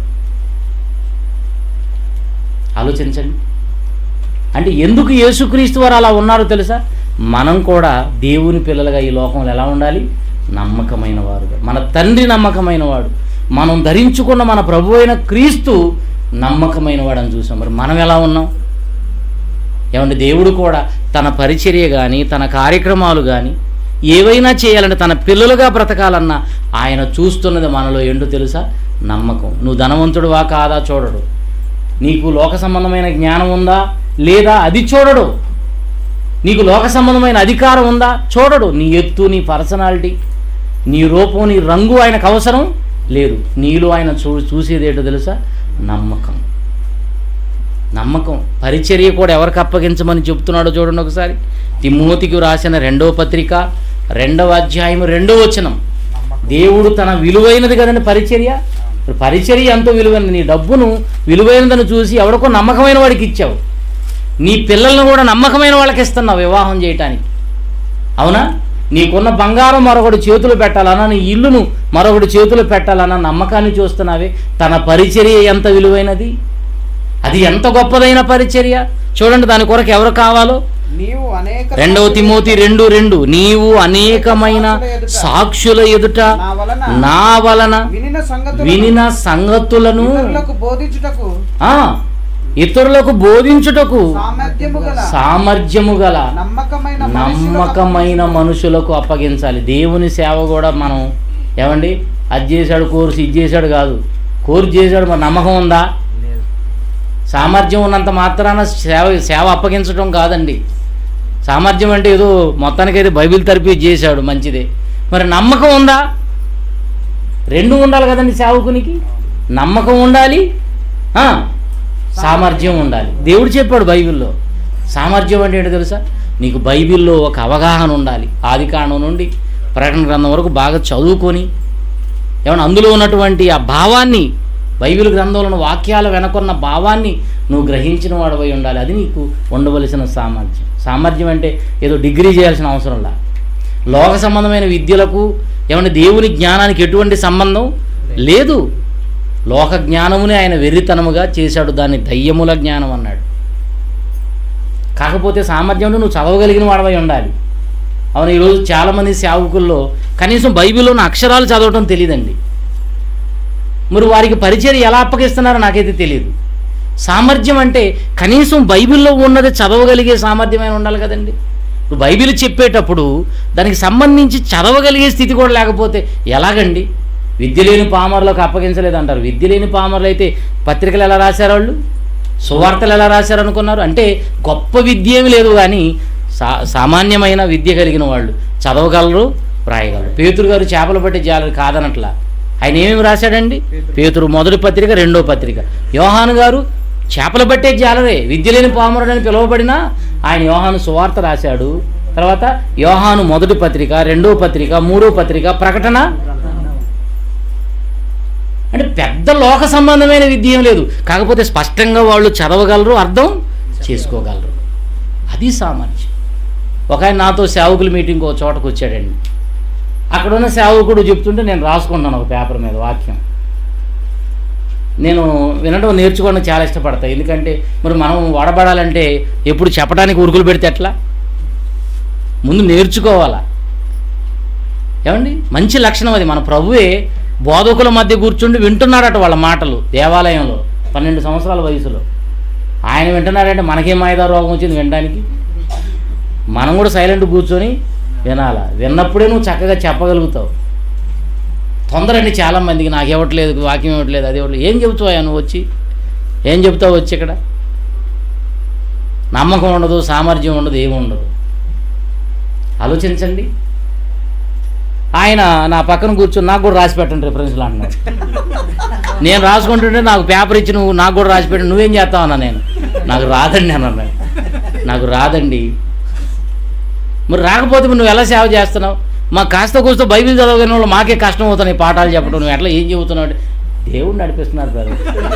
ఆలోచించండి అంటే ఎందుకు యేసుక్రీస్తు వారు అలా ఉన్నారో తెలుసా మనం కూడా దేవుని పిల్లలుగా ఈ లోకంలో ఎలా ఉండాలి నమ్మకమైన వారుగా మన తండ్రి నమ్మకమైన వాడు మనం ధరించుకున్న మన ప్రభు అయిన క్రీస్తు నమ్మకమైన వాడని చూసాం మరి మనం ఎలా ఉన్నాం ఏమంటే దేవుడు కూడా తన పరిచర్య కానీ తన కార్యక్రమాలు కానీ ఏవైనా చేయాలంటే తన పిల్లలుగా బ్రతకాలన్నా ఆయన చూస్తున్నది మనలో ఏంటో తెలుసా నమ్మకం నువ్వు ధనవంతుడువా కాదా చూడడు నీకు లోక సంబంధమైన జ్ఞానం ఉందా లేదా అది చూడడు నీకు లోక సంబంధమైన అధికారం ఉందా చూడడు నీ ఎత్తు నీ పర్సనాలిటీ నీ రూపం నీ రంగు ఆయనకు అవసరం లేదు నీలో ఆయన చూ చూసేది ఏంటో తెలుసా నమ్మకం నమ్మకం పరిచర్య కూడా ఎవరికి అప్పగించమని చెప్తున్నాడో చూడండి ఒకసారి తిమోతికి రాసిన రెండవ పత్రిక రెండవ అధ్యాయం రెండవ వచనం దేవుడు తన విలువైనది కదండి పరిచర్య ఇప్పుడు పరిచర్య ఎంతో విలువైనది నీ డబ్బును విలువైనదని చూసి ఎవడికో నమ్మకమైన వాడికి ఇచ్చావు నీ పిల్లలను కూడా నమ్మకమైన వాళ్ళకి ఇస్తున్నావు వివాహం చేయటానికి అవునా నీకున్న బంగారం మరొకటి చేతులు పెట్టాలన్నా నీ ఇల్లును మరొకటి చేతులు పెట్టాలన్న నమ్మకాన్ని చూస్తున్నావే తన పరిచర్య ఎంత విలువైనది అది ఎంత గొప్పదైన పరిచర్య చూడండి దాని కొరకు ఎవరు కావాలో నీవు అనేక రెండవ తిమోతి రెండు రెండు నీవు అనేకమైన సాక్షుల ఎదుట నా వలన నా వలన వినిన సంగతులు వినిన సంగతులను ఇతరులకు బోధించుటకు ఆ ఇతరులకు బోధించుటకు సామర్థ్యము గల సామర్థ్యము గల నమ్మకమైన మనుషులకు నమ్మకమైన మనుషులకు అప్పగించాలి దేవుని సేవ కూడా మనం ఏమండి అది చేశాడు కోర్సు ఇది చేశాడు కాదు కోర్సు చేశాడు మరి నమ్మకం ఉందా సామర్థ్యం ఉన్నంత మాత్రాన సేవ సేవ అప్పగించడం కాదండి సామర్థ్యం అంటే ఏదో మొత్తానికైతే బైబిల్ తరపి చేశాడు మంచిదే మరి నమ్మకం ఉందా రెండు ఉండాలి కదండి సేవకునికి నమ్మకం ఉండాలి ఆ, సామర్థ్యం ఉండాలి దేవుడు చెప్పాడు బైబిల్లో సామర్థ్యం అంటే ఏంటో తెలుసా నీకు బైబిల్లో ఒక అవగాహన ఉండాలి ఆది కాండం నుండి ప్రకటన గ్రంథం వరకు బాగా చదువుకొని ఏమన్నా అందులో ఉన్నటువంటి ఆ భావాన్ని బైబిల్ గ్రంథంలో ఉన్న వాక్యాల వెనకున్న భావాన్ని నువ్వు గ్రహించిన వాడవై ఉండాలి అది నీకు ఉండవలసిన సామర్థ్యం సామర్థ్యం అంటే ఏదో డిగ్రీ చేయాల్సిన అవసరంలా లోక సంబంధమైన విద్యలకు ఏమంటే దేవుని జ్ఞానానికి ఎటువంటి సంబంధం లేదు లోక జ్ఞానముని ఆయన వెర్రితనముగా చేశాడు దాన్ని దయ్యముల జ్ఞానం అన్నాడు కాకపోతే సామర్థ్యంలో నువ్వు చదవగలిగిన వాడవై ఉండాలి అవును ఈరోజు చాలామంది సేవకుల్లో కనీసం బైబిల్లోని అక్షరాలు చదవటం తెలియదండి మరి వారికి పరిచయం ఎలా అప్పగిస్తున్నారో నాకైతే తెలియదు సామర్థ్యం అంటే కనీసం బైబిల్లో ఉన్నది చదవగలిగే సామర్థ్యమైన ఉండాలి కదండి ఇప్పుడు బైబిల్ చెప్పేటప్పుడు దానికి సంబంధించి చదవగలిగే స్థితి కూడా లేకపోతే ఎలాగండి విద్య లేని పామరులకు అప్పగించలేదు అంటారు విద్య లేని పామరులు అయితే పత్రికలు ఎలా రాశారు వాళ్ళు సువార్తలు ఎలా రాశారు అనుకున్నారు అంటే గొప్ప విద్య ఏమి లేదు కానీ సా సామాన్యమైన విద్య కలిగిన వాళ్ళు చదవగలరు రాయగలరు పేతురు గారు చేపలు పట్టే జాలరు కాదనట్లా ఆయన ఏమేమి రాశాడండి పేతురు మొదటి పత్రిక రెండో పత్రిక యోహాను గారు చేపలు పట్టే జాలరే విద్య లేని పామరుడు అని పిలువబడినా ఆయన యోహాను సువార్త రాశాడు తర్వాత యోహాను మొదటి పత్రిక రెండో పత్రిక మూడో పత్రిక ప్రకటన అంటే పెద్ద లోక సంబంధమైన విద్య ఏం లేదు కాకపోతే స్పష్టంగా వాళ్ళు చదవగలరు అర్థం చేసుకోగలరు అది సామర్థ్యం ఒక ఆయన నాతో సేవకుల మీటింగ్ ఒక చోటకు వచ్చాడండి అక్కడ ఉన్న సేవకుడు చెప్తుంటే నేను రాసుకుంటాను ఒక పేపర్ మీద వాక్యం నేను వినడం నేర్చుకోవడం చాలా ఇష్టపడతాను ఎందుకంటే మరి మనం వాడబడాలంటే ఎప్పుడు చెప్పడానికి ఉరుకులు పెడితే ఎట్లా ముందు నేర్చుకోవాలా ఏమండి మంచి లక్షణం అది మన ప్రభువే బోధకుల మధ్య కూర్చుండి వింటున్నాడట వాళ్ళ మాటలు దేవాలయంలో పన్నెండు సంవత్సరాల వయసులో ఆయన వింటున్నాడంటే మనకేం మాయదా రోగం వచ్చింది వినడానికి మనం కూడా సైలెంట్ కూర్చొని వినాలా విన్నప్పుడే నువ్వు చక్కగా చెప్పగలుగుతావు తొందరండి చాలామందికి నాకు ఇవ్వట్లేదు వాక్యం ఇవ్వట్లేదు అది ఇవ్వట్లేదు ఏం చెబుతావా నువ్వు వచ్చి ఏం చెబుతావు వచ్చి ఇక్కడ నమ్మకం ఉండదు సామర్థ్యం ఉండదు ఏమి ఉండదు ఆలోచించండి ఆయన నా పక్కన కూర్చొని నాకు కూడా రాసి పెట్టండి రిఫరెన్స్లు అంటున్నాడు నేను రాసుకుంటుంటే నాకు పేపర్ ఇచ్చి నువ్వు నాకు కూడా రాసి పెట్టి నువ్వేం చేస్తావు అన్నా నేను నాకు రాదండి అని అన్నాడు నాకు రాదండి మరి రాకపోతే మరి నువ్వు ఎలా సేవ చేస్తున్నావు మా కాస్త కూస్త బైబిల్ చదవగానే వాళ్ళు మాకే కష్టం అవుతున్నాయి ఈ పాఠాలు చెప్పడం నువ్వు ఎట్లా ఏం చెబుతున్నావు అంటే దేవుడు నడిపిస్తున్నారు సార్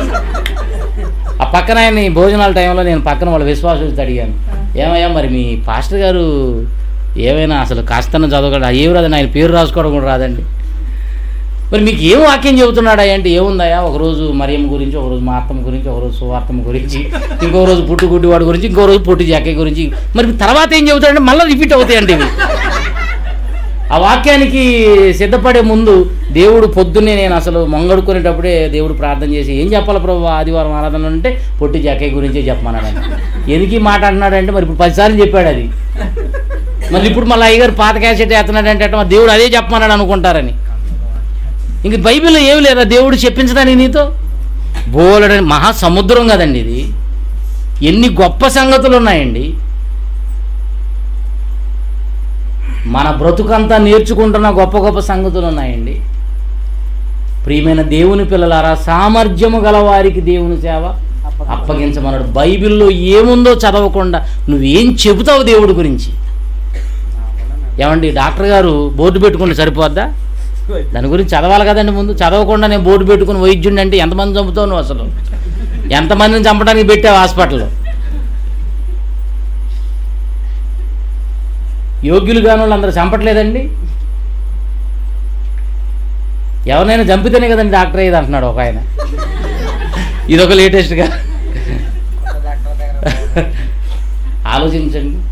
ఆ పక్కన ఆయన ఈ భోజనాల టైంలో నేను పక్కన వాళ్ళ విశ్వాసం అడిగాను ఏమయ్యా మరి మీ పాస్టర్ గారు ఏమైనా అసలు కాస్తన చదవగలడు ఏం రాదండి ఆయన పేరు రాసుకోవడం కూడా రాదండి మరి మీకు ఏం వాక్యం చెబుతున్నాడా అంటే ఏముందయ్యా ఒకరోజు మరియమ్మ గురించి ఒకరోజు మా అత్తమ్మ గురించి ఒకరోజు సువార్తమ్మ గురించి ఇంకో రోజు పుట్టు గుడ్డివాడి గురించి ఇంకో రోజు పుట్టి జాకే గురించి మరి తర్వాత ఏం చెబుతాడంటే మళ్ళీ రిపీట్ అవుతాయండి ఇవి ఆ వాక్యానికి సిద్ధపడే ముందు దేవుడు పొద్దున్నే నేను అసలు మొంగడుకునేటప్పుడే దేవుడు ప్రార్థన చేసి ఏం చెప్పాలి ప్రభు ఆదివారం ఆరాధన అంటే పొట్టి జాకే గురించే చెప్పమన్నాడు ఎందుకు ఈ మాట అంటున్నాడంటే మరి ఇప్పుడు పదిసార్లు చెప్పాడు అది మళ్ళీ ఇప్పుడు మళ్ళీ అయ్యగారు పాత క్యాసెట్ వేస్తున్నాడంటే అట్ట మరి దేవుడు అదే చెప్పమన్నాడు అనుకుంటారని ఇంక బైబిల్లో ఏమి లేదా దేవుడు చెప్పించడానికి నీతో బోలడని మహాసముద్రం కదండి ఇది ఎన్ని గొప్ప సంగతులు ఉన్నాయండి మన బ్రతుకంతా నేర్చుకుంటున్న గొప్ప గొప్ప సంగతులు ఉన్నాయండి ప్రియమైన దేవుని పిల్లలారా సామర్థ్యము గల వారికి దేవుని సేవ అప్పగించమన్నాడు బైబిల్లో ఏముందో చదవకుండా నువ్వేం చెబుతావు దేవుడి గురించి ఏమండి డాక్టర్ గారు బోర్డు పెట్టుకుంటే సరిపోద్దా దాని గురించి చదవాలి కదండి ముందు చదవకుండా నేను బోర్డు పెట్టుకుని వైద్యుడిని అంటే ఎంతమంది చంపుతావు నువ్వు అసలు ఎంతమందిని చంపడానికి పెట్టావు హాస్పిటల్లో యోగ్యులు కాని వాళ్ళు అందరూ చంపట్లేదండి ఎవరినైనా చంపితేనే కదండి డాక్టర్ అయ్యేది అంటున్నాడు ఒక ఆయన ఇదొక లేటెస్ట్గా ఆలోచించండి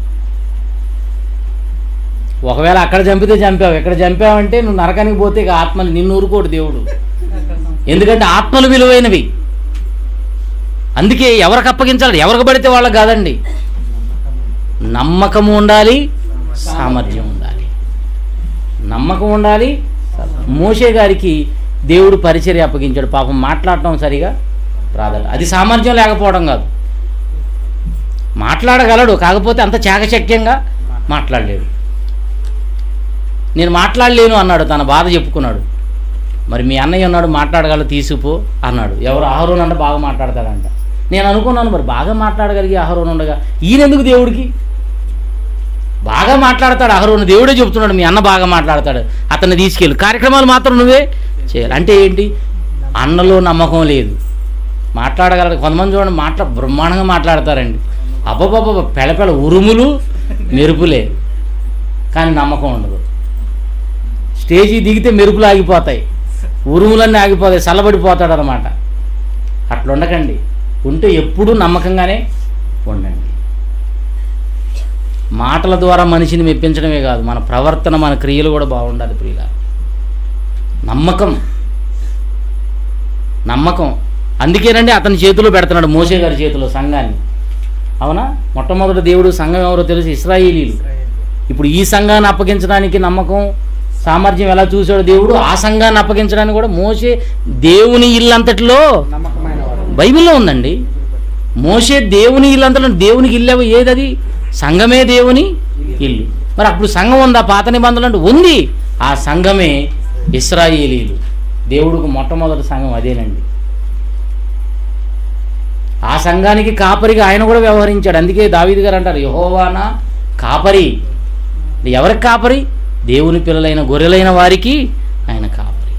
ఒకవేళ అక్కడ చంపితే చంపావు ఎక్కడ చంపావంటే నువ్వు నరకానికి పోతే ఇక ఆత్మని నిన్ను ఊరుకోడు దేవుడు ఎందుకంటే ఆత్మలు విలువైనవి అందుకే ఎవరికి అప్పగించాలి ఎవరికి పడితే వాళ్ళకి కాదండి నమ్మకం ఉండాలి సామర్థ్యం ఉండాలి నమ్మకం ఉండాలి మోషే గారికి దేవుడు పరిచర్య అప్పగించాడు పాపం మాట్లాడటం సరిగా రాదట అది సామర్థ్యం లేకపోవడం కాదు మాట్లాడగలడు కాకపోతే అంత చాకచక్యంగా మాట్లాడలేడు నేను మాట్లాడలేను అన్నాడు తన బాధ చెప్పుకున్నాడు మరి మీ అన్నయ్య ఉన్నాడు మాట్లాడగల తీసుకుపో అన్నాడు ఎవరు ఆహరోన్ అంటే బాగా మాట్లాడతాడంట నేను అనుకున్నాను మరి బాగా మాట్లాడగలిగి ఆహరోన్ ఉండగా ఈయనెందుకు దేవుడికి బాగా మాట్లాడతాడు అహరోను దేవుడే చెబుతున్నాడు మీ అన్న బాగా మాట్లాడతాడు అతన్ని తీసుకెళ్ళి కార్యక్రమాలు మాత్రం నువ్వే చేయాలి అంటే ఏంటి అన్నలో నమ్మకం లేదు మాట్లాడగలరు కొంతమంది చూడండి మాట్లా బ్రహ్మాండంగా మాట్లాడతారండి అబ్బబ్బబ్బ పెళపెళ ఉరుములు మెరుపులే కానీ నమ్మకం ఉండదు స్టేజీ దిగితే మెరుపులు ఆగిపోతాయి ఉరుములన్నీ ఆగిపోతాయి చల్లబడిపోతాడు అనమాట అట్లా ఉండకండి ఉంటే ఎప్పుడూ నమ్మకంగానే ఉండండి మాటల ద్వారా మనిషిని మెప్పించడమే కాదు మన ప్రవర్తన మన క్రియలు కూడా బాగుండాలి ప్రియుల నమ్మకం నమ్మకం అందుకేనండి అతని చేతిలో పెడుతున్నాడు మోసే గారి చేతిలో సంఘాన్ని అవునా మొట్టమొదటి దేవుడు సంఘం ఎవరో తెలుసు ఇస్రాయేలీలు ఇప్పుడు ఈ సంఘాన్ని అప్పగించడానికి నమ్మకం సామర్థ్యం ఎలా చూశాడు దేవుడు ఆ సంఘాన్ని అప్పగించడానికి కూడా మోసే దేవుని ఇల్లంతటిలో నమ్మకమైన వాడు బైబిల్లో ఉందండి మోసే దేవుని ఇల్లంతలో దేవునికి ఇల్లు ఏదది సంఘమే దేవుని ఇల్లు మరి అప్పుడు సంఘం ఉందా పాత నిబంధనలు అంటే ఉంది ఆ సంఘమే ఇస్రాయేలీలు దేవుడికి మొట్టమొదటి సంఘం అదేనండి ఆ సంఘానికి కాపరిగా ఆయన కూడా వ్యవహరించాడు అందుకే దావీదు గారు అంటారు యహోవానా కాపరి ఎవరికి కాపరి దేవుని పిల్లలైన గొర్రెలైన వారికి ఆయన కాపరి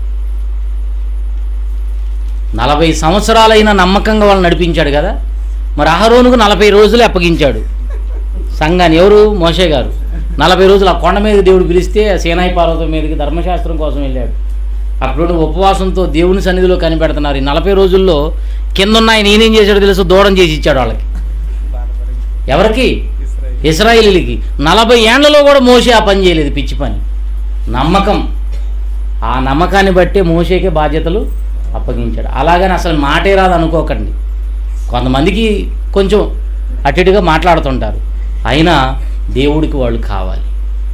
నలభై సంవత్సరాలైన నమ్మకంగా వాళ్ళు నడిపించాడు కదా మరి అహరోనుకు నలభై రోజులు అప్పగించాడు సంఘాన్ని ఎవరు మోషే గారు నలభై రోజులు ఆ కొండ మీద దేవుడు పిలిస్తే ఆ సేనాయి పర్వతం మీదకి ధర్మశాస్త్రం కోసం వెళ్ళాడు అప్పుడు ఉపవాసంతో దేవుని సన్నిధిలో కనిపెడుతున్నారు ఈ నలభై రోజుల్లో కింద ఉన్న ఆయన ఈయనేం చేశాడో తెలుసు దూరం చేసి ఇచ్చాడు వాళ్ళకి ఎవరికి ఇస్రాయిలీలకి నలభై ఏండ్లలో కూడా మోసే ఆ పని చేయలేదు పిచ్చి పని నమ్మకం ఆ నమ్మకాన్ని బట్టే మోసేకే బాధ్యతలు అప్పగించాడు అలాగని అసలు మాటే రాదు అనుకోకండి కొంతమందికి కొంచెం అటు ఇటుగా మాట్లాడుతుంటారు అయినా దేవుడికి వాళ్ళు కావాలి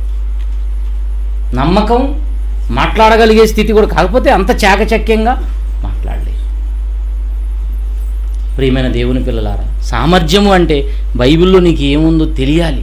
నమ్మకం మాట్లాడగలిగే స్థితి కూడా కాకపోతే అంత చాకచక్యంగా మాట్లాడలేదు ప్రియమైన దేవుని పిల్లలారా సామర్థ్యము అంటే బైబిల్లో నీకు ఏముందో తెలియాలి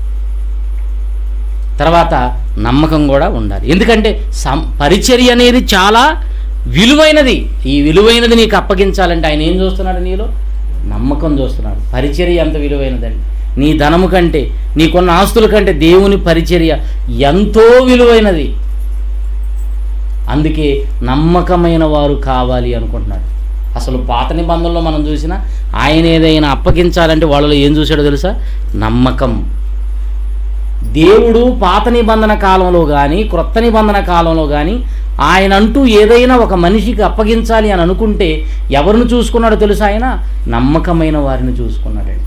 తర్వాత నమ్మకం కూడా ఉండాలి ఎందుకంటే సం పరిచర్య అనేది చాలా విలువైనది ఈ విలువైనది నీకు అప్పగించాలంటే ఆయన ఏం చూస్తున్నాడు నీలో నమ్మకం చూస్తున్నాడు పరిచర్య ఎంత విలువైనదండి నీ ధనము కంటే నీకున్న ఆస్తుల కంటే దేవుని పరిచర్య ఎంతో విలువైనది అందుకే నమ్మకమైన వారు కావాలి అనుకుంటున్నాడు అసలు పాత నిబంధనలో మనం చూసినా ఆయన ఏదైనా అప్పగించాలంటే వాళ్ళలో ఏం చూశాడో తెలుసా నమ్మకం దేవుడు పాత నిబంధన కాలంలో కానీ క్రొత్త నిబంధన కాలంలో కానీ ఆయన అంటూ ఏదైనా ఒక మనిషికి అప్పగించాలి అని అనుకుంటే ఎవరిని చూసుకున్నాడో తెలుసా ఆయన నమ్మకమైన వారిని చూసుకున్నాడండి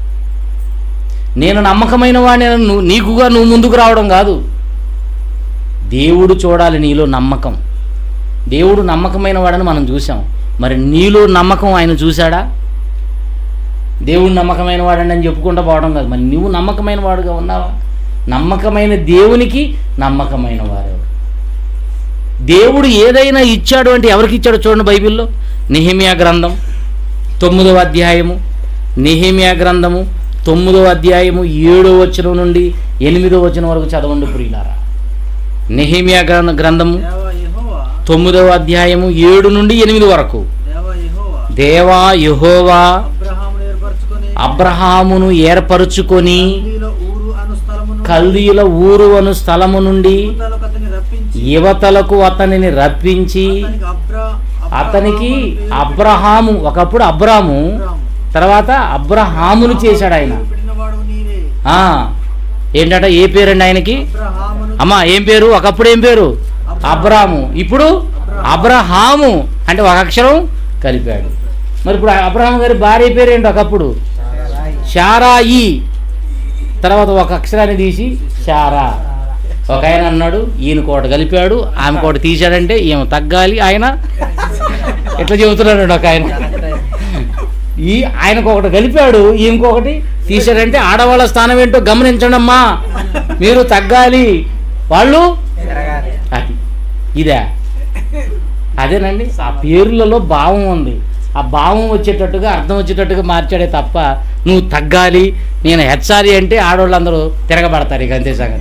నేను నమ్మకమైన వాడిని అని నువ్వు నీకుగా నువ్వు ముందుకు రావడం కాదు దేవుడు చూడాలి నీలో నమ్మకం దేవుడు నమ్మకమైన వాడని మనం చూసాం మరి నీలో నమ్మకం ఆయన చూశాడా దేవుడు నమ్మకమైన వాడండి అని చెప్పుకుంటూ పోవడం కాదు మరి నువ్వు నమ్మకమైన వాడుగా ఉన్నావా నమ్మకమైన దేవునికి నమ్మకమైన వారెవరు దేవుడు ఏదైనా ఇచ్చాడు అంటే ఎవరికి ఇచ్చాడో చూడండి బైబిల్లో నిహిమియా గ్రంథం తొమ్మిదవ అధ్యాయము నిహిమియా గ్రంథము తొమ్మిదవ అధ్యాయము ఏడో వచనం నుండి ఎనిమిదో వచనం వరకు చదవండి ప్రియులారా నెహిమియా గ్రంథ గ్రంథము దేవ యెహోవా తొమ్మిదవ అధ్యాయము ఏడు నుండి ఎనిమిది వరకు దేవ యెహోవా దేవా యెహోవా అబ్రహామును ఏర్పరచుకొని అబ్రహామును ఏర్పరుచుకొని కల్దీల ఊరు అను స్థలమును కల్దీల ఊరు అను స్థలము నుండి యూదాలకు అతన్ని రప్పించి యువతలకు అతనిని రప్పించి అతనికి అబ్రా అతనికి అబ్రహాము అబ్రహాము ఒకప్పుడు అబ్రాము అబ్రాము. తర్వాత అబ్రహామును చేశాడు ఆయన నీవు పెట్టినవాడు నీవే ఆ ఏంటట ఏ పేరండి ఆయనకి అబ్రహామును అమ్మా ఏం పేరు ఒకప్పుడు ఏం పేరు అబ్రాము ఇప్పుడు అబ్రహాము అంటే ఒక అక్షరం కలిపాడు మరి ఇప్పుడు అబ్రహాం గారి భార్య పేరు ఏంటి ఒకప్పుడు షారాయి తర్వాత ఒక అక్షరాన్ని తీసి షారా ఒక ఆయన అన్నాడు ఈయన కోట కలిపాడు ఆమె కోట తీశాడంటే ఈమె తగ్గాలి ఆయన ఎట్లా చెబుతున్నాడు ఒక ఆయన ఈ ఆయనకు ఒకటి కలిపాడు ఈమెకొకటి తీశాడంటే ఆడవాళ్ళ స్థానం ఏంటో గమనించండి అమ్మా మీరు తగ్గాలి వాళ్ళు అది ఇదే అదేనండి ఆ పేర్లలో భావం ఉంది ఆ భావం వచ్చేటట్టుగా అర్థం వచ్చేటట్టుగా మార్చాడే తప్ప నువ్వు తగ్గాలి నేను హెచ్చాలి అంటే ఆడవాళ్ళందరూ తిరగబడతారు ఇక అంతే సంగతి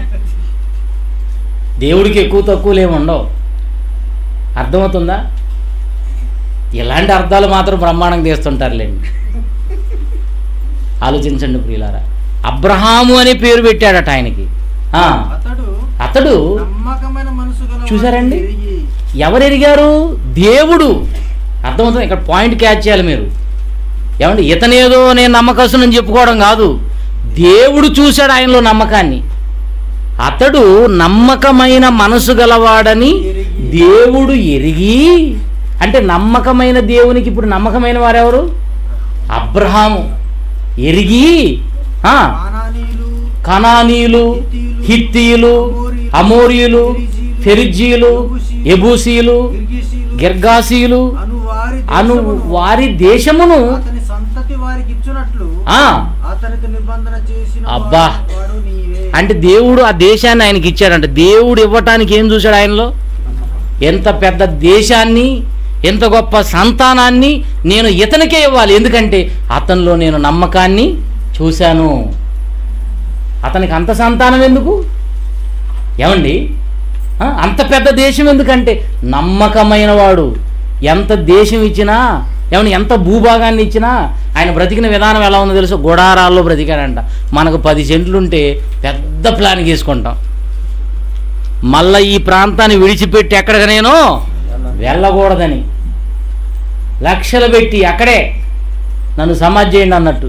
దేవుడికి ఎక్కువ తక్కువలు ఏమి ఉండవు అర్థమవుతుందా ఇలాంటి అర్థాలు మాత్రం బ్రహ్మాండంగా తీస్తుంటారులేండి ఆలోచించండి ప్రియులారా అబ్రహాము అనే పేరు పెట్టాడట ఆయనకి ఆ, అతడు అతడు నమ్మకమైన మనసు గల చూసారండి? ఎరిగి ఎవరు ఎరిగారు దేవుడు అర్థమవుతుంది ఇక్కడ పాయింట్ క్యాచ్ చేయాలి మీరు ఏమంటే ఇతనేదో నేను నమ్మకస్తునని చెప్పుకోవడం కాదు దేవుడు చూశాడు ఆయనలో నమ్మకాన్ని అతడు నమ్మకమైన మనసు గలవాడని దేవుడు ఎరిగి అంటే నమ్మకమైన దేవునికి ఇప్పుడు నమ్మకమైన వారెవరు అబ్రహాము ఎరిగి ఆ, కానానీయులు కనానీయులు హిత్తీయులు అమోరియులు ఫెరిజీయులు ఎబూసీయులు గిర్గీసీయులు గిర్గాసీయులు అను వారి అను దేశమును వారి దేశమును అతని సంతతి వారికి ఇచ్చునట్లు ఆ అతనికి నిబంధన చేసిన అబ్బా. వాడు- వాడు నీవే అంటే దేవుడు ఆ దేశాన్ని ఆయనకి ఇచ్చాడంట దేవుడు ఇవ్వటానికి ఏం చూశాడు ఆయనలో ఎంత పెద్ద దేశాన్ని ఎంత గొప్ప సంతానాన్ని నేను ఇతనికే ఇవ్వాలి ఎందుకంటే అతనిలో నేను నమ్మకాన్ని చూశాను అతనికి అంత సంతానం ఎందుకు ఏమండి ఆ, అంత పెద్ద దేశం ఎందుకంటే నమ్మకమైన వాడు ఎంత దేశం ఇచ్చినా ఏమన్నా ఎంత భూభాగాన్ని ఇచ్చినా ఆయన బ్రతికిన విధానం ఎలా ఉందో తెలుసు గుడారాల్లో బ్రతికాడంట మనకు పది సెంట్లు ఉంటే పెద్ద ప్లాన్ గీసుకుంటాం మళ్ళా ఈ ప్రాంతాన్ని విడిచిపెట్టి ఎక్కడికి నేను వెళ్ళకూడదని లక్షలు పెట్టి అక్కడే నన్ను సమాజ్ చేయండి అన్నట్టు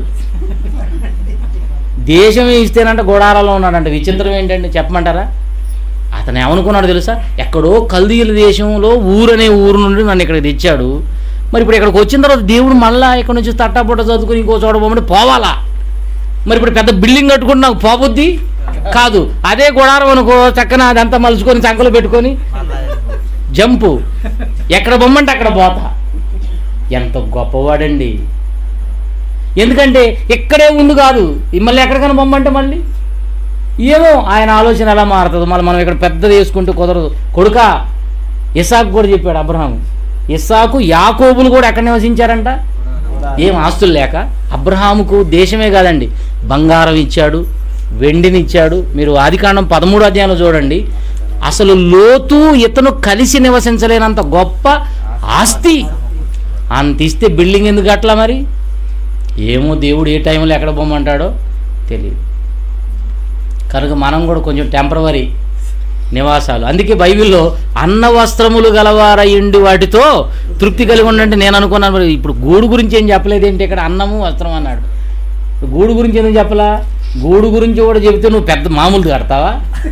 దేశం ఇస్తేనంట గుడారాల్లో ఉన్నాడంట విచిత్రం ఏంటంటే చెప్పమంటారా అతను ఏమనుకున్నాడు తెలుసా ఎక్కడో కల్దీల దేశంలో ఊరనే ఊరు నుండి నన్ను ఇక్కడికి తెచ్చాడు మరి ఇప్పుడు ఇక్కడికి వచ్చిన తర్వాత దేవుడు మళ్ళా ఇక్కడ నుంచి తట్టాపుట్ట చదువుకుని ఇంకో చోట పోమంటే పోవాలా మరి ఇప్పుడు పెద్ద బిల్డింగ్ కట్టుకుని నాకు పోబుద్ది కాదు అదే గుడారం అనుకో చక్కన అదంతా మలుచుకొని చంకలు పెట్టుకొని జంపు ఎక్కడ బొమ్మంటే అక్కడ పోతా ఎంత గొప్పవాడండి ఎందుకంటే ఇక్కడే ఉంది కాదు ఈ మళ్ళీ ఎక్కడికైనా బొమ్మంటే మళ్ళీ ఏమో ఆయన ఆలోచన ఎలా మారుతుంది మళ్ళీ మనం ఇక్కడ పెద్దది వేసుకుంటే కుదరదు కొడుక ఇసాకు కూడా చెప్పాడు అబ్రహాం ఇస్సాకు యాకోబులు కూడా ఎక్కడ నివసించారంట ఏం ఆస్తులు లేక అబ్రహాముకు దేశమే కాదండి బంగారం ఇచ్చాడు వెండిని ఇచ్చాడు మీరు ఆదికాండం పదమూడు అధ్యాయంలో చూడండి అసలు లోతు ఇతను కలిసి నివసించలేనంత గొప్ప ఆస్తి అంత ఇస్తే బిల్డింగ్ ఎందుకు అట్లా మరి ఏమో దేవుడు ఏ టైంలో ఎక్కడ పోమంటాడో తెలియదు కనుక మనం కూడా కొంచెం టెంపరవరీ నివాసాలు అందుకే బైబిల్లో అన్న వస్త్రములు గలవారయ్యుండి వాటితో తృప్తి కలిగి ఉండంటే నేను అనుకున్నాను మరి ఇప్పుడు గూడు గురించి ఏం చెప్పలేదు ఏంటి ఇక్కడ అన్నము వస్త్రం అన్నాడు ఇప్పుడు గూడు గురించి ఎందుకు చెప్పలా గూడు గురించి కూడా చెబితే నువ్వు పెద్ద మామూలు కడతావా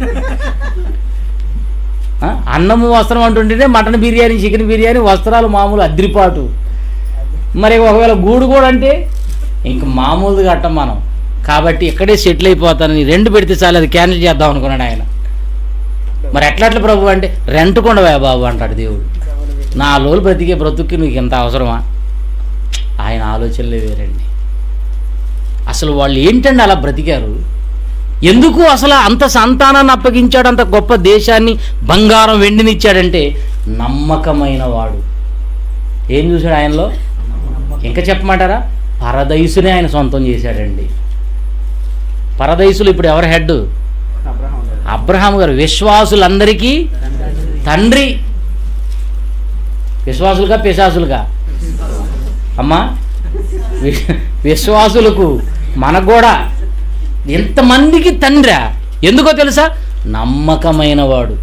ఆ? అన్నము వస్త్రం అంటుంటేనే మటన్ బిర్యానీ చికెన్ బిర్యానీ వస్త్రాలు మామూలు అద్రిపాటు మరి ఒకవేళ గూడు కూడా అంటే ఇంక మామూలుగా కట్టం మనం కాబట్టి ఇక్కడే సెటిల్ అయిపోతానని రెండు పెడితే చాలు అది క్యాన్సిల్ చేద్దాం అనుకున్నాడు ఆయన మరి ఎట్లా అట్లా ప్రభు అంటే రెంట్ కొండవా బాబు అంటాడు దేవుడు నా లోలు బ్రతికే బ్రతుక్కి నీకు ఎంత అవసరమా ఆయన ఆలోచనలే వేరండి అసలు వాళ్ళు ఏంటండి అలా బ్రతికారు ఎందుకు అసలు అంత సంతానాన్ని అప్పగించాడు అంత గొప్ప దేశాన్ని బంగారం వెండినిచ్చాడంటే నమ్మకమైన వాడు ఏం చూశాడు ఆయనలో ఇంకా చెప్పమంటారా పరదైసునే ఆయన సొంతం చేశాడండి పరదైసులు ఇప్పుడు ఎవరు హెడ్ అబ్రహాం గారు విశ్వాసులందరికీ తండ్రి విశ్వాసులుగా పిశాసులుగా అమ్మా వి- విశ్వాసులకు మనకు కూడా ఎంతమందికి తండ్రా ఎందుకో తెలుసా నమ్మకమైన వాడు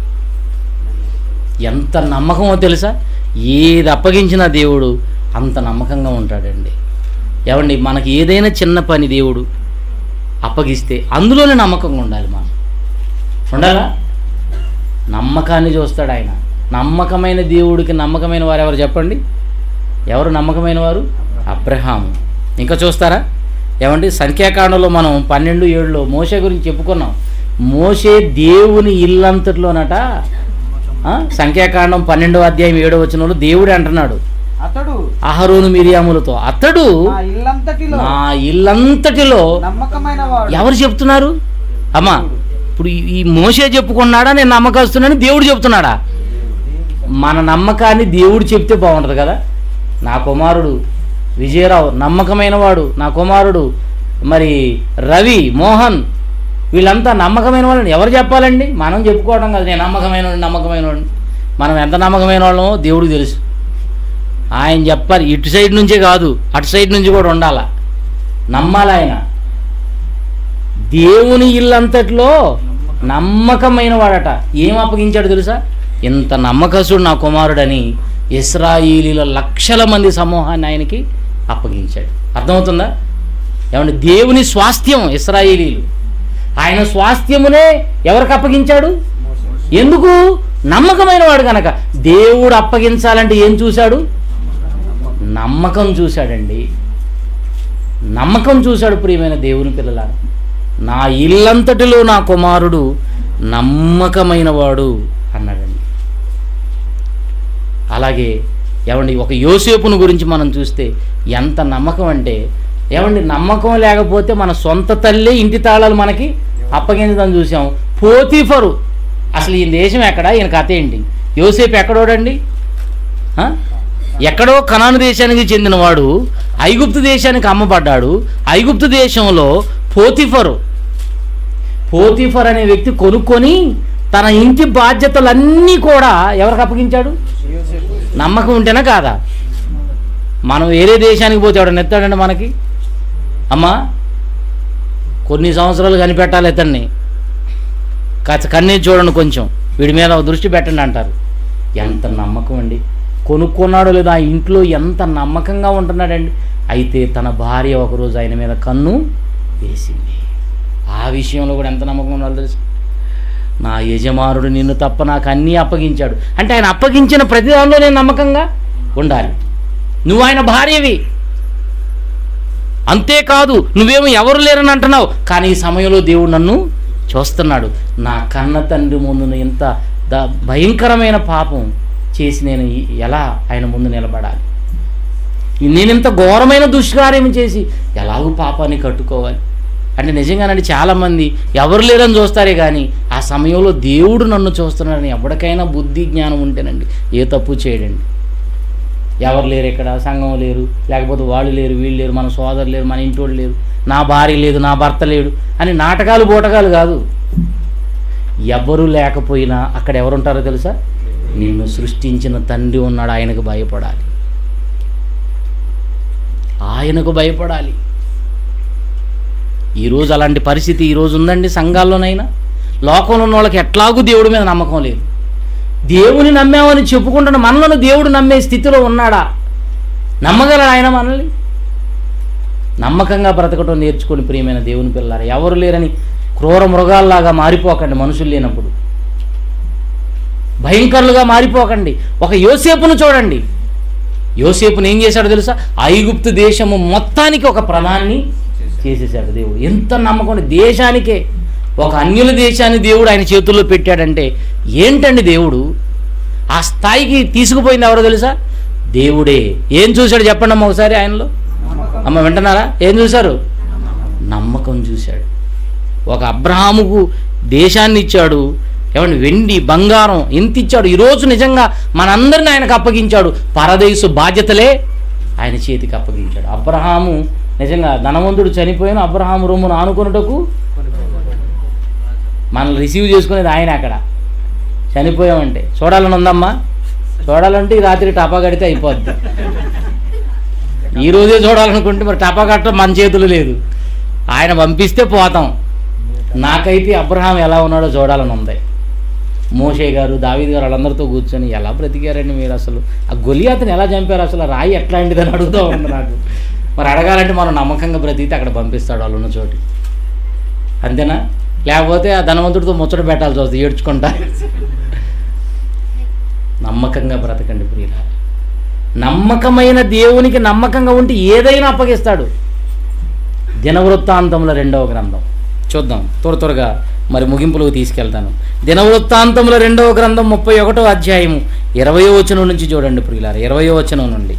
ఎంత నమ్మకమో తెలుసా ఏది అప్పగించిన దేవుడు అంత నమ్మకంగా ఉంటాడండి ఏమండి మనకి ఏదైనా చిన్న పని దేవుడు అప్పగిస్తే అందులోనే నమ్మకంగా ఉండాలి మనం ఉండాలా నమ్మకాన్ని చూస్తాడు ఆయన నమ్మకమైన దేవుడికి నమ్మకమైన వారు ఎవరు చెప్పండి ఎవరు నమ్మకమైన వారు అబ్రహాము ఇంకా చూస్తారా ఏమండి సంఖ్యాకాండంలో మనం పన్నెండు ఏడులో మోసే గురించి చెప్పుకున్నాం మోసే దేవుని ఇల్లంతట్లోనట ఆ, సంఖ్యాకాండం పన్నెండవ అధ్యాయం ఏడో వచనంలో దేవుడే అంటున్నాడు అతడు అహరోను మిరియాములతో అతడు నా ఇల్లంతటిలో నా ఇల్లంతటిలో నమ్మకమైన వాడు ఎవరు చెప్తున్నారు అమ్మా ఇప్పుడు ఈ- ఈ మోసే చెప్పుకున్నాడా నేను నమ్మకస్తున్నాను దేవుడు చెప్తున్నాడా మన నమ్మకాన్ని దేవుడు చెప్తే బాగుంటుంది కదా నా కుమారుడు విజయరావు నమ్మకమైన వాడు నా కుమారుడు మరి రవి మోహన్ వీళ్ళంతా నమ్మకమైన వాళ్ళని ఎవరు చెప్పాలండి మనం చెప్పుకోవడం కదా నేను నమ్మకమైన వాడిని, నమ్మకమైన వాడిని మనం ఎంత నమ్మకమైన వాళ్ళమో దేవుడికి తెలుసు ఆయన చెప్పాలి ఇటు సైడ్ నుంచే కాదు అటు సైడ్ నుంచి కూడా ఉండాలా నమ్మాలి ఆయన దేవుని ఇల్లంతట్లో నమ్మకమైన వాడట ఏం అప్పగించాడు తెలుసా ఇంత నమ్మకస్తుడు నా కుమారుడని ఇస్రాయిలీల లక్షల మంది సమూహాన్ని ఆయనకి అప్పగించాడు అర్థమవుతుందా ఏమంటే దేవుని స్వాస్థ్యం ఇస్రాయిలీలు ఆయన స్వాస్థ్యమునే ఎవరికి అప్పగించాడు ఎందుకు నమ్మకమైన వాడు కనుక దేవుడు అప్పగించాలంటే ఏం చూశాడు నమ్మకం చూశాడండి నమ్మకం చూశాడు ప్రియమైన దేవుని పిల్లల నా ఇల్లంతటిలో నా కుమారుడు నమ్మకమైన వాడు అన్నాడండి అలాగే ఏమండి ఒక యోసేపును గురించి మనం చూస్తే ఎంత నమ్మకం అంటే ఏమండి నమ్మకం లేకపోతే మన సొంత తల్లి ఇంటి తాళాలు మనకి అప్పగించడం చూసాం పోతీఫరు అసలు ఈ దేశం ఎక్కడ ఈయన కథ ఏంటి యోసేపు ఎక్కడోడండి ఆ? ఎక్కడో కనాను దేశానికి చెందినవాడు ఐగుప్తు దేశానికి అమ్మబడ్డాడు ఐగుప్తు దేశంలో పోతిఫరు పోతిఫర్ అనే వ్యక్తి కొనుక్కొని తన ఇంటి బాధ్యతలన్నీ కూడా ఎవరికి అప్పగించాడు నమ్మకం ఉంటేనా కాదా మనం వేరే దేశానికి పోతే ఎవడన్నా ఎత్తాడండి మనకి అమ్మా కొన్ని సంవత్సరాలు కనిపెట్టాలి ఇతన్ని కాస్త కన్నీరు చూడండి కొంచెం వీడి మీద ఒక దృష్టి పెట్టండి అంటారు ఎంత నమ్మకం అండి కొనుక్కున్నాడో లేదో ఆ ఇంట్లో ఎంత నమ్మకంగా ఉంటున్నాడండి అయితే తన భార్య ఒకరోజు ఆయన మీద కన్ను వేసింది ఆ విషయంలో కూడా ఎంత నమ్మకం ఉండాలో తెలుసు నా యజమానుడు నిన్ను తప్ప నాకు అన్నీ అప్పగించాడు అంటే ఆయన అప్పగించిన ప్రతి దానిలో నేను నమ్మకంగా ఉండాలి నువ్వు ఆయన భార్యవి అంతేకాదు నువ్వేమో ఎవరు లేరని అంటున్నావు కానీ ఈ సమయంలో దేవుడు నన్ను చూస్తున్నాడు నా కన్న తండ్రి ముందు నేను ఇంత ద భయంకరమైన పాపం చేసి నేను ఈ- ఎలా ఆయన ముందు నిలబడాలి నేను ఇంత ఘోరమైన దుష్కార్యం చేసి ఎలాగూ పాపాన్ని కట్టుకోవాలి అంటే నిజంగానండి చాలామంది ఎవరు లేరని చూస్తారే కానీ ఆ సమయంలో దేవుడు నన్ను చూస్తున్నాడని ఎవరికైనా బుద్ధి జ్ఞానం ఉంటేనండి ఏ తప్పు చేయడండి ఎవరు లేరు ఇక్కడ సంఘం లేరు లేకపోతే వాళ్ళు లేరు వీళ్ళు లేరు మన సోదరు లేరు మన ఇంటోళ్ళు లేరు నా భార్య లేదు నా భర్త లేడు అని నాటకాలు బోటకాలు కాదు ఎవరు లేకపోయినా అక్కడ ఎవరుంటారో తెలుసా నిన్ను సృష్టించిన తండ్రి ఉన్నాడు ఆయనకు భయపడాలి ఆయనకు భయపడాలి ఈరోజు అలాంటి పరిస్థితి ఈరోజు ఉందండి సంఘాల్లోనైనా లోకంలో ఉన్న వాళ్ళకి ఎట్లాగూ దేవుడి మీద నమ్మకం లేదు దేవుని నమ్మామని చెప్పుకుంటున్న మనలను దేవుడు నమ్మే స్థితిలో ఉన్నాడా నమ్మగలడు ఆయన మనల్ని నమ్మకంగా బ్రతకటం నేర్చుకొని ప్రియమైన దేవుని పిల్లారు ఎవరు లేరని క్రూర మృగాల్లాగా మారిపోకండి మనుషులు లేనప్పుడు భయంకరులుగా మారిపోకండి ఒక యోసేపును చూడండి యోసేపుని ఏం చేశాడో తెలుసా ఐగుప్తు దేశము మొత్తానికి ఒక ప్రధాన్ని చేసేసాడు దేవుడు ఎంత నమ్మకం ఉంది. దేశానికే ఒక అన్యుల దేశాన్ని దేవుడు ఆయన చేతుల్లో పెట్టాడంటే ఏంటండి దేవుడు ఆ స్థాయికి తీసుకుపోయింది ఎవరో తెలుసా దేవుడే ఏం చూశాడు చెప్పండి అమ్మ ఒకసారి ఆయనలో అమ్మ వింటున్నారా ఏం చూశారు నమ్మకం చూశాడు ఒక అబ్రహాముకు దేశాన్ని ఇచ్చాడు ఏమండి వెండి బంగారం ఎంత ఇచ్చాడు ఈరోజు నిజంగా మనందరిని ఆయనకు అప్పగించాడు పరదేశు బాధ్యతలే ఆయన చేతికి అప్పగించాడు అబ్రహాము నిజంగా ధనవంతుడు చనిపోయిన అబ్రహాము రొమ్మును ఆనుకున్నటకు మనల్ని రిసీవ్ చేసుకునేది ఆయన అక్కడ చనిపోయామంటే చూడాలని ఉందమ్మా చూడాలంటే ఈ రాత్రి టపా కడితే అయిపోద్ది ఈ రోజే చూడాలనుకుంటే మరి టపా కట్టడం మన చేతులు లేదు ఆయన పంపిస్తే పోతాం నాకైతే అబ్రహాం ఎలా ఉన్నాడో చూడాలని ఉంది మోషే గారు దావీద్ గారు వాళ్ళందరితో కూర్చొని ఎలా బ్రతికారండి మీరు అసలు ఆ గొలియాతని ఎలా చంపారు అసలు ఆ రాయి ఎట్లాంటిదని అడుగుతూ ఉంది నాకు మరి అడగాలంటే మనం నమ్మకంగా బ్రతికితే అక్కడ పంపిస్తాడు వాళ్ళు ఉన్న చోటు అంతేనా లేకపోతే ఆ ధనవంతుడితో ముచ్చట పెట్టాల్సి వస్తుంది ఏడ్చుకుంటా నమ్మకంగా బ్రతకండి ప్రియుల నమ్మకమైన దేవునికి నమ్మకంగా ఉంటే ఏదైనా అప్పగిస్తాడు దినవృత్తాంతముల రెండవ గ్రంథం చూద్దాం త్వర త్వరగా మరి ముగింపులకు తీసుకెళ్తాను దినవృత్తాంతముల రెండవ గ్రంథం ముప్పై ఒకటో అధ్యాయము ఇరవయో వచనం నుంచి చూడండి ప్రియులారు ఇరవయో వచనం నుండి